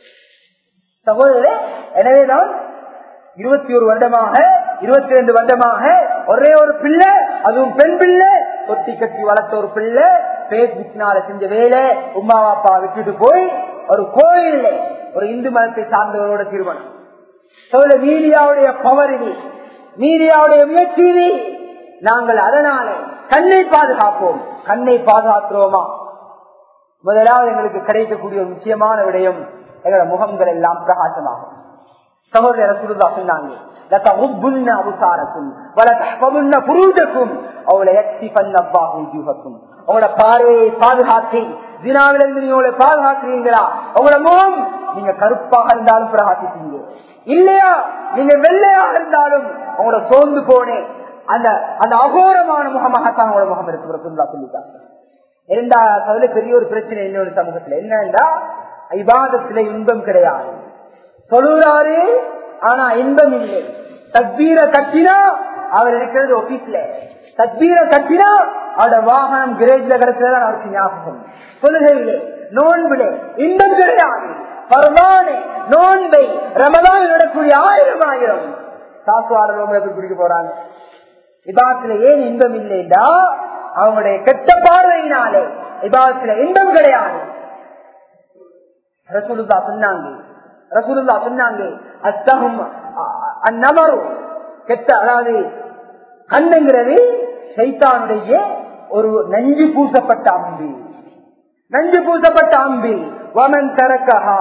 சகோதரே எனவேதான் இருபத்தி ஒரு வருடமாக இருபத்தி ரெண்டு வருடமாக ஒரே ஒரு பிள்ளை அதுவும் பெண் பிள்ளை கொத்தி கட்டி வளர்த்த ஒரு பிள்ளை பேஸ்புக்னால செஞ்ச வேலை உமா அப்பா விட்டுட்டு போய் ஒரு கோயில் ஒரு இந்து மதத்தை சார்ந்தவரோட திருமணம் சொல்ல மீடியாவுடைய பவர் இது மீடியாவுடைய முயற்சி இது நாங்கள் அதனால கண்ணை பாதுகாப்போம் கண்ணை பாதுகாக்கிறோமா முதலாவது எங்களுக்கு கிடைக்கக்கூடிய ஒரு முக்கியமான விடயம் எங்களோட முகங்கள் எல்லாம் பிரகாசமாகும் சகோதரர் ரசூலுல்லா சொன்னாங்க لتغضن أبصاركم ولا تحفظن فروجكم أو ليكشفن الله وجوهكم உங்களோட பார்வையை பாதுகாத்து தினாவிலிருந்து நீங்க உங்களை பாதுகாக்கிறீங்களா உங்களோட முகம் நீங்க கருப்பாக இருந்தாலும் பிரகாசிப்பீங்க இல்லையா நீங்க வெள்ளையாக இருந்தாலும் உங்களோட சோர்ந்து போனேன் அந்த அந்த அகோரமான முகமாகத்தான் உங்களோட முகம் இருக்கு ரசூலுல்லா சொல்லிட்டாங்க இரண்டாவது பெரிய ஒரு பிரச்சனை இன்னொரு சமூகத்துல என்னன்னா இபாதத்துல இன்பம் கிடையாது சொல்லுறாரு ஆனா இன்பம் இல்லை தக்பீர கட்டினா அவர் இருக்கிறது ஒபீஸ்ல தக்பீர கட்டினா அவரோட வாகனம் கிரேஜ்ல கிடைச்சதான் அவருக்கு ஞாபகம் சொல்லுகையிலே நோன்பிலே இன்பம் கிடையாது பரவானே நோன்பை ரமதான் நடக்கூடிய ஆயிரம் ஆயிரம் சாசுவார நோம்பு எப்படி பிடிக்க போறாங்க இபாத்துல ஏன் இன்பம் இல்லைண்டா அவங்களுடைய கெட்ட பார்வையினாலே இபாத்துல இன்பம் கிடையாது ரசூலுல்லா சொன்னாங்க ரசூலுல்லா சொன்னாங்க அத்தகம் அந்நமரு கெட்ட அதாவது கண்ணுங்கிறது சைத்தானுடைய ஒரு நஞ்சு பூசப்பட்ட அம்பி நஞ்சு பூசப்பட்ட அம்பி வமன் தரக்கஹா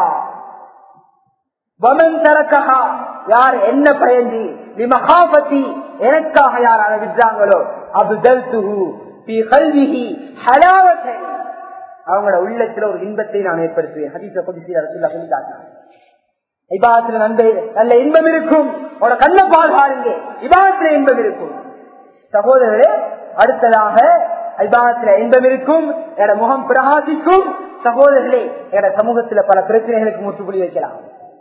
வமன் தரக்கஹா யார் என்ன பயந்து விமகாபதி எனக்காக யார் அதை விட்டாங்களோ அபுதல் துஹு பி கல்விஹி ஹலாவத்தை அவங்களோட உள்ளத்துல ஒரு இன்பத்தை நான் ஏற்படுத்துவேன் ஹதீச கொதிச்சு அரசுல சொல்லி காட்டினாங்க இபாதத்துல நன்மை நல்ல இன்பம் இருக்கும் உங்களோட கண்ணை பாதுகாருங்க இபாதத்துல இன்பம் இருக்கும் சகோதரர்களே அடுத்ததாக ஐபாதத்துல இன்பம் இருக்கும் என்னோட முகம் பிரகாசிக்கும் சகோதரர்களே என்னோட சமூகத்துல பல பிரச்சனைகளுக்கு முற்றுப்புள்ளி வைக்கலாம்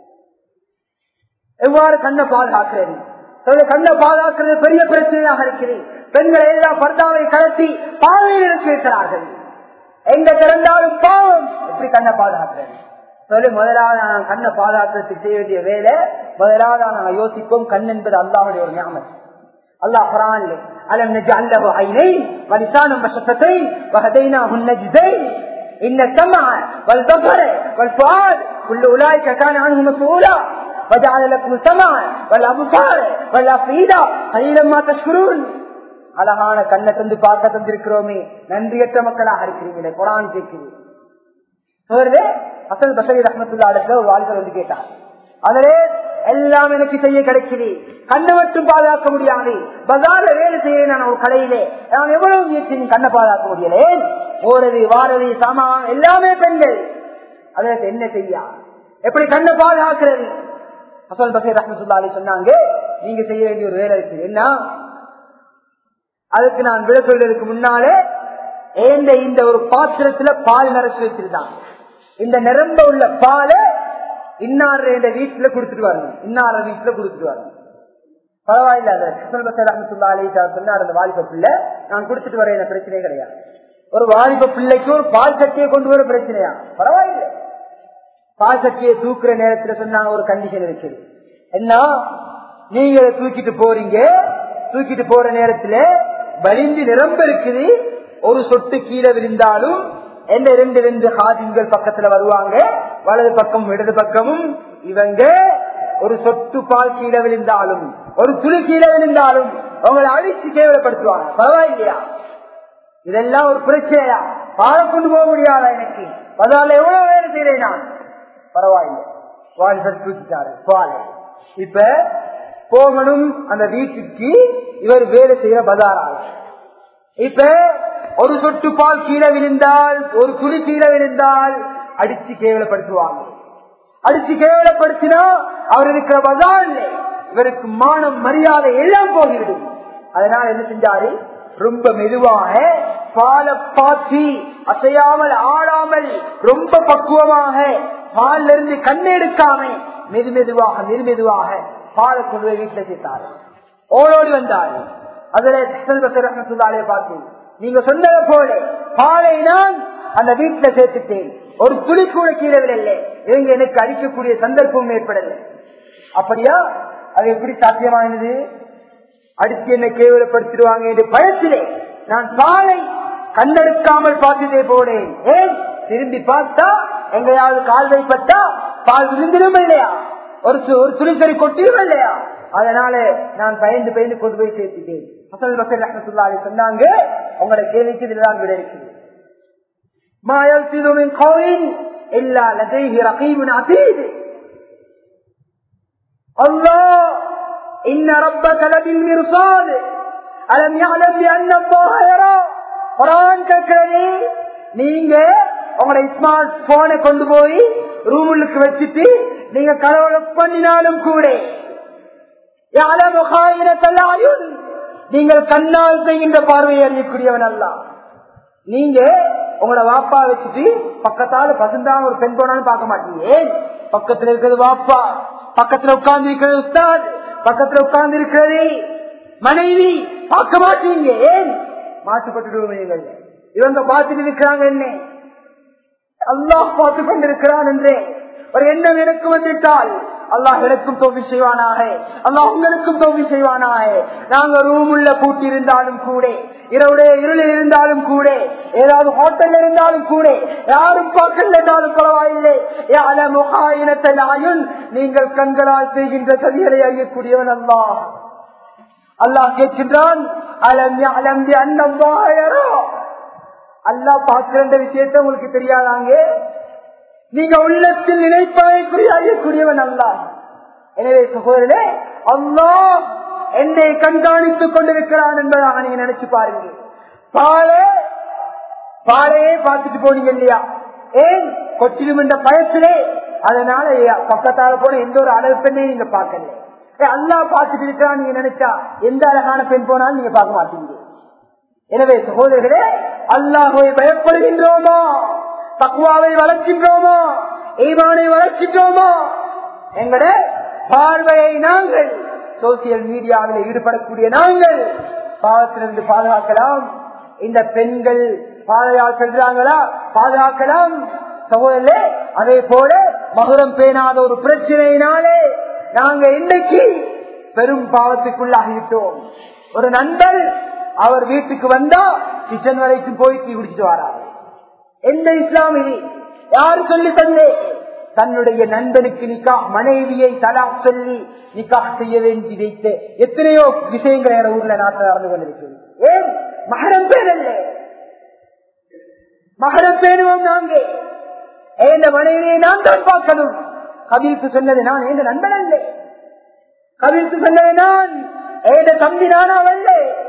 எவ்வாறு கண்ணை பாதுகாக்கிறது கண்ணை பாதுகாக்கிறது பெரிய பிரச்சனையாக இருக்கிறது பெண்களை எல்லாம் பர்தாவை கலத்தி பாவையில் இருக்கிறார்கள் எங்க திறந்தாலும் பாவம் எப்படி கண்ணை பாதுகாக்கிறது சொல்லி முதலாவது நாங்கள் கண்ணை பாதுகாக்கிறதுக்கு செய்ய வேண்டிய வேலை முதலாவது நாங்கள் யோசிப்போம் கண் என்பது அல்லாவுடைய ஒரு ஞாபகம் அல்லாஹ் குரான் அலம் நஜ்அல் லஹு ஐனைன் வலிசானம் வஷஃபத்தைன் வஹதைனாஹு النجدين ان السمع والبصر والفؤاد كل اولئك كان عنه مسؤولا وجعل لكم السمع والابصار والافئده قليلا ما تشكرون அழகான கண்ணை தந்து பார்க்க தந்திருக்கிறோமே நன்றியற்ற மக்களாக இருக்கிறீங்களே குரான் கேட்குது அசல் பசரி ரஹமத்துல்லா இடத்துல ஒரு வாழ்க்கை வந்து கேட்டார் அதிலே எல்லாம் எனக்கு செய்ய கிடைக்குது கண்ணை மட்டும் பாதுகாக்க முடியாது பஜார்ல வேலை செய்ய நான் ஒரு கடையிலே நான் எவ்வளவு முயற்சி கண்ணை பாதுகாக்க முடியல ஓரது வாரது சாமான் எல்லாமே பெண்கள் அதற்கு என்ன செய்ய எப்படி கண்ணை பாதுகாக்கிறது அசல் பசீர் ரஹமத்துல்லா அலி சொன்னாங்க நீங்க செய்ய வேண்டிய ஒரு வேலை இருக்கு என்ன அதுக்கு நான் விட சொல்றதுக்கு முன்னாலே ஏந்த இந்த ஒரு பாத்திரத்துல பால் நிறச்சி வச்சிருந்தான் இந்த நிரம்ப உள்ள பாலை இன்னார இந்த வீட்டுல குடுத்துட்டு வரணும் இன்னார வீட்டுல குடுத்துட்டு வரணும் பரவாயில்ல அந்த கிருஷ்ணன் பசர் அஹமத்துல்லா அலி சொன்னார் அந்த வாலிப பிள்ளை நான் குடுத்துட்டு வரேன் இந்த பிரச்சனையே கிடையாது ஒரு வாலிப பிள்ளைக்கு ஒரு பால் சட்டியை கொண்டு வர பிரச்சனையா பரவாயில்ல பால் சட்டியை தூக்குற நேரத்துல சொன்னாங்க ஒரு கண்டிஷன் இருக்குது என்ன நீங்க தூக்கிட்டு போறீங்க தூக்கிட்டு போற நேரத்துல வலிந்து நிரம்ப இருக்குது ஒரு சொட்டு கீழே விழுந்தாலும் எந்த ரெண்டு ரெண்டு ஹாதிங்கள் பக்கத்துல வருவாங்க வலது பக்கம் இடது பக்கமும் இவங்க ஒரு சொட்டு பால் கீழே விழுந்தாலும் ஒரு துளி கீழே விழுந்தாலும் அவங்களை அழிச்சு கேவலப்படுத்துவாங்க பரவாயில்லையா இதெல்லாம் ஒரு பிரச்சனையா பாலை கொண்டு போக முடியாதா எனக்கு அதனால எவ்வளவு வேலை செய்யறேன் நான் பரவாயில்லை வாலிபர் தூக்கிட்டாரு பாலை இப்ப போகணும் அந்த வீட்டுக்கு இவர் வேலை செய்யற பதாரால் இப்ப ஒரு சொட்டு பால் கீழே விழுந்தால் ஒரு துளி கீழே விழுந்தால் அடிச்சு கேவலப்படுத்துவாங்க அடிச்சு கேவலப்படுத்தினா அவர் இருக்கிற பதால் இவருக்கு மானம் மரியாதை எல்லாம் போகிறது அதனால என்ன செஞ்சாரு ரொம்ப மெதுவாக பாலை பாத்தி அசையாமல் ஆடாமல் ரொம்ப பக்குவமாக பால்ல இருந்து கண்ணெடுக்காம மெது மெதுவாக மெது மெதுவாக பாலை கொண்டு போய் வீட்டுல சேர்த்தாரு ஓடோடி வந்தாரு அதுல ரஹமத்துல்லாலே பார்த்து நீங்க சொன்னதை போல பாலை நான் அந்த வீட்டுல சேர்த்துட்டேன் ஒரு துளி கூட கீழே இல்லை இவங்க எனக்கு அடிக்கக்கூடிய சந்தர்ப்பம் ஏற்படல அப்படியா அது எப்படி சாத்தியமானது அடித்து என்னை கேவலப்படுத்திடுவாங்க என்று பயத்திலே நான் பாலை கண்ணெடுக்காமல் பார்த்துட்டே போனேன் ஏன் திரும்பி பார்த்தா எங்கேயாவது கால் வைப்பட்டா பால் விழுந்திடும் இல்லையா ஒரு சு- ஒரு துணிசரி கொட்டியும் இல்லையா அதனால நான் பயந்து பயந்து கொண்டு போய் சேர்த்துட்டேன் அசல் பசல் ரஹமத்துல்லாஹி சொன்னாங்க உங்களோட கேள்விக்கு இதுதான் விட இருக்குது ما يلفظ من قول إلا لديه رقيب عتيد الله إن ربك لبالمرصاد ألم يعلم بأن الله يرى குரான் கேட்கிறது நீங்க உங்களோட ஸ்மார்ட் போனை கொண்டு போய் ரூமுக்கு வச்சுட்டு நீங்க கலவல பண்ணினாலும் கூட يعلم خائنة الأعين. நீங்கள் கண்ணால் செய்கின்ற பார்வையை அறியக்கூடியவன் அல்ல நீங்க உங்களோட வாப்பா வச்சுட்டு பக்கத்தால பசுந்தான் ஒரு பெண் போனாலும் பார்க்க மாட்டீங்க ஏன் பக்கத்துல இருக்கிறது வாப்பா பக்கத்துல உட்கார்ந்து இருக்கிறது உஸ்தாத் பக்கத்துல உட்கார்ந்து இருக்கிறது மனைவி பார்க்க மாட்டீங்க ஏன் மாசுபட்டுடுவோம் நீங்கள் இவங்க பார்த்துட்டு இருக்கிறாங்க என்ன அல்லாஹ் பார்த்து கொண்டிருக்கிறான் என்றே ஒரு எண்ணம் எனக்கு வந்துட்டால் அல்லாஹ் எனக்கும் தோல்வி செய்வானாக அல்லாஹ் உங்களுக்கும் தோல்வி செய்வானாக நாங்க ரூம் உள்ள பூட்டி இருந்தாலும் கூட இரவுடைய இருளில் இருந்தாலும் கூட ஏதாவது ஹோட்டல் இருந்தாலும் கூட யாரும் பார்க்கல என்றாலும் பரவாயில்லை யார முகாயினத்தலாயும் நீங்கள் கண்களால் செய்கின்ற சதிகளை அறியக்கூடியவன் அல்லாஹ் அல்லாஹ் கேட்கின்றான் அலம் அலம் அன்னம்பாயரோ அல்லாஹ் பார்க்கிற விஷயத்தை உங்களுக்கு தெரியாதாங்க நீங்க உள்ளத்தில் நினைப்பதற்குரிய அறியக்கூடியவன் அல்லாஹ் எனவே சகோதரனே அல்லாஹ் என்னை கண்காணித்துக் கொண்டிருக்கிறான் என்பதாக நீங்க நினைச்சு பாருங்க பாலே பாலையே பார்த்துட்டு போனீங்க இல்லையா ஏன் கொட்டிலும் என்ற பயத்திலே அதனால பக்கத்தால போன எந்த ஒரு அழகு பெண்ணையும் நீங்க பார்க்கல ஏ, அல்லாஹ் பார்த்துட்டு இருக்கிறான் நீங்க நினைச்சா எந்த அழகான பெண் போனாலும் நீங்க பார்க்க மாட்டீங்க எனவே சகோதரர்களே அல்லாஹுவை பயப்படுகின்றோமா தக்குவாவை வளர்க்கின்றோமா ஈமானை வளர்க்கின்றோமா எங்கட பார்வையை நாங்கள் சோசியல் மீடியாவில் ஈடுபடக்கூடிய நாங்கள் பாவத்திலிருந்து பாதுகாக்கலாம் இந்த பெண்கள் பாதையால் செல்றாங்களா பாதுகாக்கலாம் சகோதரே அதே போல மகுரம் பேணாத ஒரு பிரச்சனையினாலே நாங்க இன்னைக்கு பெரும் பாவத்துக்குள்ளாகிவிட்டோம் ஒரு நண்பர் அவர் வீட்டுக்கு வந்தா கிச்சன் வரைக்கும் போய் டீ குடிச்சிட்டு வராரு எந்த இஸ்லாம் இது யாரு சொல்லி தந்தே தன்னுடைய நண்பனுக்கு நிக்கா மனைவியை தலா சொல்லி நிக்கா செய்ய வேண்டி வைத்து எத்தனையோ விஷயங்கள் என ஊர்ல நாட்டில் நடந்து கொண்டிருக்கிறது ஏன் மகரம் பேர் அல்ல மகரம் பேணுவோம் நாங்க எந்த மனைவியை நான் தான் பார்க்கணும் கவிழ்த்து சொன்னது நான் எந்த நண்பன் அல்ல கவிழ்த்து சொன்னது நான் ஏத தம்பி நானா அல்ல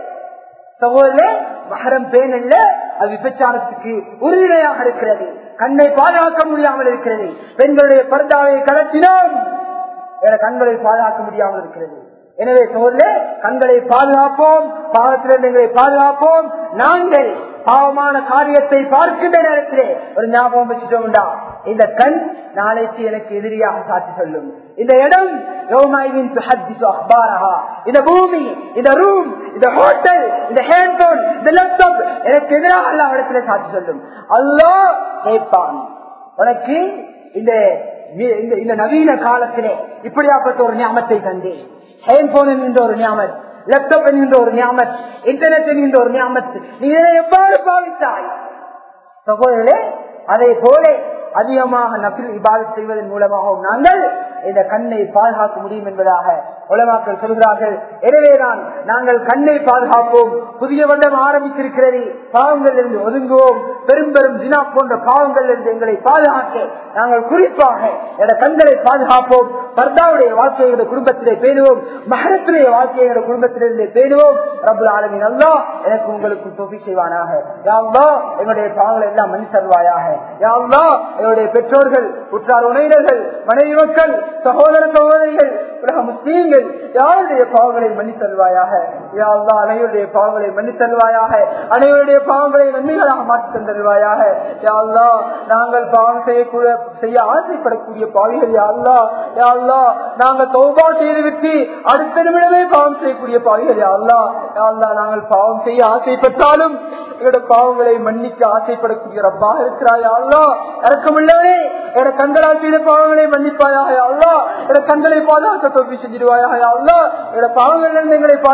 சகோதரே மகரம் பேன் அல்ல அது விபச்சாரத்துக்கு உறுதுணையாக இருக்கிறது கண்ணை பாதுகாக்க முடியாமல் இருக்கிறது பெண்களுடைய பர்தாவை கலத்தினால் வேற கண்களை பாதுகாக்க முடியாமல் இருக்கிறது எனவே சோதரே கண்களை பாதுகாப்போம் பாவத்திலிருந்து எங்களை பாதுகாப்போம் நாங்கள் பாவமான காரியத்தை பார்க்கின்ற நேரத்திலே ஒரு ஞாபகம் வச்சுட்டோம்டா இந்த கண் நாளைக்கு எனக்கு எதிரியாக சாட்சி சொல்லும் இந்த இடம் யோமாயின் துஹத்திசு அக்பாரஹா. இந்த பூமி இந்த ரூம் இந்த ஹோட்டல் இந்த ஹேண்ட்போன் இந்த லேப்டாப் எனக்கு எதிராக அல்லா இடத்துல சாட்சி சொல்லும் அல்லாஹ் கேட்பான் உனக்கு இந்த இந்த- இந்த நவீன காலத்திலே இப்படியாப்பட்ட ஒரு ஞாபகத்தை தந்தேன் ஹேண்ட்போன் என்கின்ற ஒரு ஞாபகம் லேப்டாப் என்கின்ற ஒரு ஞாபகம் இன்டர்நெட் என்கின்ற ஒரு ஞாபகத்து நீ இதை எவ்வாறு பாவித்தாய் சகோதரர்களே அதே போல அதிகமாக நபில் இபாதத் செய்வதன் மூலமாகவும் நாங்கள் இந்த கண்ணை பாதுகாக்க முடியும் என்பதாக உலமாக்கள் சொல்கிறார்கள் எனவேதான் நாங்கள் கண்ணை பாதுகாப்போம் புதிய வருடம் ஆரம்பித்திருக்கிறது பாவங்கள் இருந்து ஒதுங்குவோம் பெரும் பெரும் தினா போன்ற பாவங்கள் இருந்து எங்களை பாதுகாக்க நாங்கள் குறிப்பாக என கண்களை பாதுகாப்போம் பர்தாவுடைய வாழ்க்கையை எங்கள் குடும்பத்திலே பேணுவோம் மகரத்துடைய வாழ்க்கையை எங்கள் குடும்பத்திலிருந்து பேணுவோம் ரபுல் ஆலமின் அல்லா எனக்கு உங்களுக்கு தொகை செய்வானாக யாவ்லா எங்களுடைய பாவங்களை எல்லாம் மணி தருவாயாக யாவ்லா எங்களுடைய பெற்றோர்கள் உற்றார் உணையினர்கள் மனைவி மக்கள் சகோதர சகோதரிகள் உலக முஸ்லீம்கள் யாருடைய பாவங்களை மன்னித்தல்வாயாக யாவ்லா அனைவருடைய பாவங்களை மன்னித்தல்வாயாக அனைவருடைய பாவங்களை நன்மைகளாக மாற்றி தந்தல்வாயாக யாவ்லா நாங்கள் பாவம் செய்யக்கூட செய்ய ஆசைப்படக்கூடிய பாவிகள் யாழ்லா யாழ்லா நாங்கள் தௌபா செய்துவிட்டு அடுத்த நிமிடமே பாவம் செய்யக்கூடிய பாவிகள் யாழ்லா யாழ்லா நாங்கள் பாவம் செய்ய ஆசைப்பட்டாலும் எங்களோட பாவங்களை மன்னிக்க ஆசைப்படக்கூடிய ரப்பாக இருக்கிறாயா அல்லா இறக்கமில்லவனே என கண்களால் செய்த பாவங்களை மன்னிப்பாயாக அல்லா என கண்களை பாதுகாக்க தொகுதி செஞ்சிடுவாயாக அல்லா என பாவங்கள் எங்களை பாதுகாத்துடுவாயாக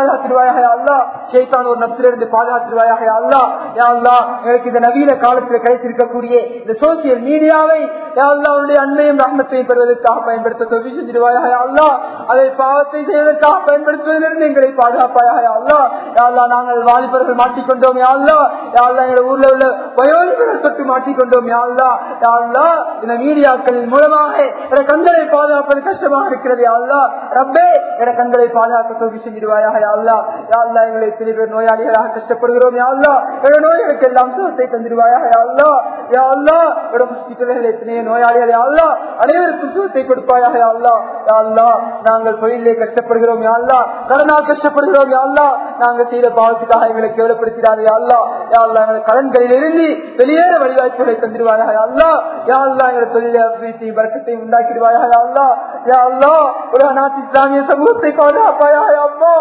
பாதுகாப்பாயாக அல்லா ஷேத்தான் ஒரு நப்சிலிருந்து பாதுகாத்துருவாயாக அல்லா யா அல்லா எனக்கு இந்த நவீன காலத்தில் கிடைத்திருக்கக்கூடிய இந்த சோசியல் மீடியாவை யா அல்லா அவருடைய அன்பையும் ரஹ்மத்தையும் பெறுவதற்காக பயன்படுத்த தொகுதி செஞ்சிருவாயாக அல்லா அதை பாவத்தை செய்வதற்காக பயன்படுத்துவதிலிருந்து எங்களை பாதுகாப்பாயாக அல்லா யா அல்லா நாங்கள் வாலிபர்கள் மாட்டிக்கொண்டோம் யா அல்லா யா அல்லா எங்கள் ஊர்ல உள்ள வயோதிபர்கள் தொட்டு மாட்டிக்கொண்டோம் யா அல்லா யா அல்லா இந்த மீடியாக்களின் மூலமாக என கண்களை பாதுகாப்பது கஷ்டமாக இருக்கிறது யா அல்லா ரப்பே என கண்களை பாதுகாக்க தொகுதி செஞ்சிருவாயாக யா அல்லா யா அல்லா எங்களை சில பேர் நோயாளிகளாக கஷ்டப்படுகிறோம் யா அல்லா எங்கள் நோய்களுக்கு எல்லாம் சுகத்தை தந்திருவாயாக யா அல்லா யா அல்லா எங்களோட ஹாஸ்பிட்டல்கள் எத்தனையோ நோயாளிகள் யா அல்லா அனைவருக்கும் சுகத்தை கொடுப்பாயாக யா அல்லா யா அல்லா நாங்கள் தொழிலே கஷ்டப்படுகிறோம் யா அல்லா கடனால் கஷ்டப்படுகிறோம் யா அல்லா நாங்கள் செய்த பாவத்துக்காக எங்களை கேவலப்படுத்தினார் யா அல்லா யா அல்லா எங்கள் கடன்களில் இருந்து வெளியேற வழிவாய்ப்புகளை தந்திருவாயாக யா அல்லா யா அல்லா எங்கள் தொழிலை அபிவிருத்தி வர்க்கத்தை உண்டாக்கிடுவாயாக யா அல்லா யா அல்லா உலக நாட்டு இஸ்லாமிய சமூகத்தை பாதுகாப்பாயாக யா அல்லா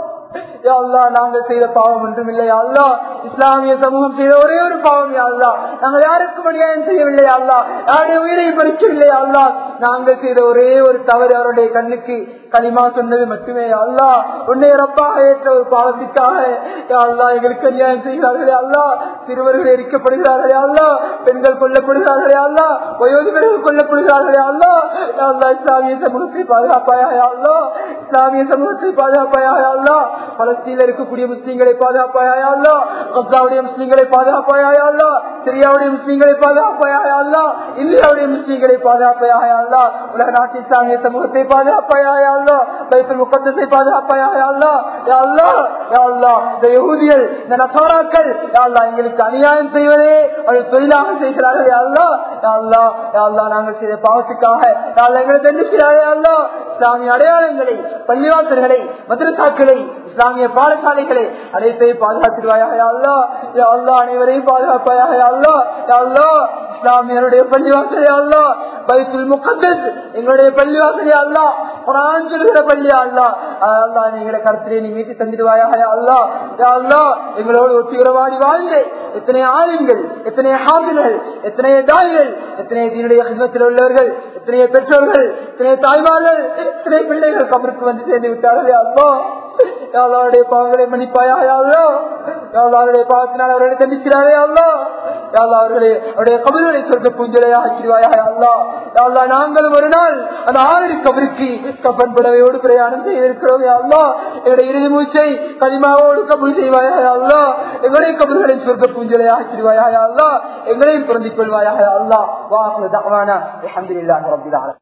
யா அல்லா நாங்கள் செய்த பாவம் ஒன்றும் இல்லையா அல்லா இஸ்லாமிய சமூகம் செய்த ஒரே ஒரு பாவம் யா அல்லா நாங்கள் யாருக்கும் அநியாயம் செய்யவில்லை அல்லா யாருடைய உயிரை பறிக்கவில்லை அல்லா நாங்கள் செய்த ஒரே ஒரு தவறு அவருடைய கண்ணுக்கு களிமா சொன்னது மட்டுமே அல்லா உன்னை ரப்பாக ஏற்ற ஒரு பாவத்திற்காக யா அல்லா எங்களுக்கு அநியாயம் செய்கிறார்களே அல்லா சிறுவர்கள் எரிக்கப்படுகிறார்களே அல்லா பெண்கள் கொல்லப்படுகிறார்களே அல்லா வயோதிபர்கள் கொல்லப்படுகிறார்களே அல்லா யா அல்லா இஸ்லாமிய சமூகத்தை பாதுகாப்பாயா அல்லா இஸ்லாமிய சமூகத்தை பாதுகாப்பாயா அல்லா பலஸ்தீனில் இருக்கக்கூடிய முஸ்லீம்களை பாதுகாப்பாயா அல்லா கப்சாவுடைய முஸ்லீம்களை பாதுகாப்பாயா அல்லா சிரியாவுடைய முஸ்லீம்களை பாதுகாப்பாயா அல்லா இந்தியாவுடைய முஸ்லீம்களை பாதுகாப்பாயா அல்லா உலக நாட்டு இஸ்லாமிய சமூகத்தை பாதுகாப்பாயா அல்லா பைத்தல் முக்கத்தை பாதுகாப்பாயா அல்லா யா அல்லா யா அல்லா இந்த யகூதிகள் இந்த நசாராக்கள் யா அல்லா எங்களுக்கு அநியாயம் செய்வதே அவர்கள் தொழிலாக செய்கிறார்கள் யா அல்லா யா அல்லா யா அல்லா நாங்கள் செய்த பாவத்துக்காக யா அல்லா எங்களை தண்டிக்கிறாரே அல்லா இஸ்லாமிய அடையாளங்களை பள்ளிவாசல்களை மதுரசாக்களை இஸ்லாமிய பாடசாலைகளை அனைத்தையும் பாதுகாத்துடுவாயாக அல்லா யா அல்லா அனைவரையும் பாதுகாப்பாயாக அல்லா யா அல்லா இஸ்லாமியருடைய பள்ளிவாசலே அல்லா பைத்துல் முகத்தஸ் எங்களுடைய பள்ளிவாசலே அல்லா குரான் சொல்கிற பள்ளி அல்லா அல்லா நீங்களை கருத்திலே நீ மீட்டி தந்துடுவாயாக அல்லா யா அல்லா எங்களோடு ஒட்டியுறவாடி வாழ்ந்து எத்தனை ஆளுங்கள் எத்தனை ஹாமில்கள் எத்தனை தாய்கள் எத்தனை தீனுடைய கிதத்தில் உள்ளவர்கள் எத்தனை பெற்றோர்கள் எத்தனை தாய்மார்கள் எத்தனை பிள்ளைகள் கபருக்கு வந்து சேர்ந்து விட்டார்களே அல்லா யாருடைய பாவங்களை மன்னிப்பாயா யாரோ யாருடைய பாவத்தினால் அவர்களை தண்டிக்கிறாரே அல்லா யாரா அவர்களே அவருடைய கபர்களை சொர்க்க பூஞ்சலையா ஆக்கிடுவாயா அல்லா யாரா நாங்களும் ஒரு நாள் அந்த ஆறு கபருக்கு கப்பன் புடவையோடு பிரயாணம் செய்திருக்கிறோம் அல்லா எங்களுடைய இறுதி மூச்சை கனிமாவோடு கபுல் செய்வாயா அல்லா எங்களுடைய கபர்களை சொர்க்க பூஞ்சலையா ஆக்கிடுவாயா அல்லா எங்களையும் பிறந்திக் கொள்வாயா அல்லா வாஹ் தகவானா அலமதுல்லாஹ் ரபில்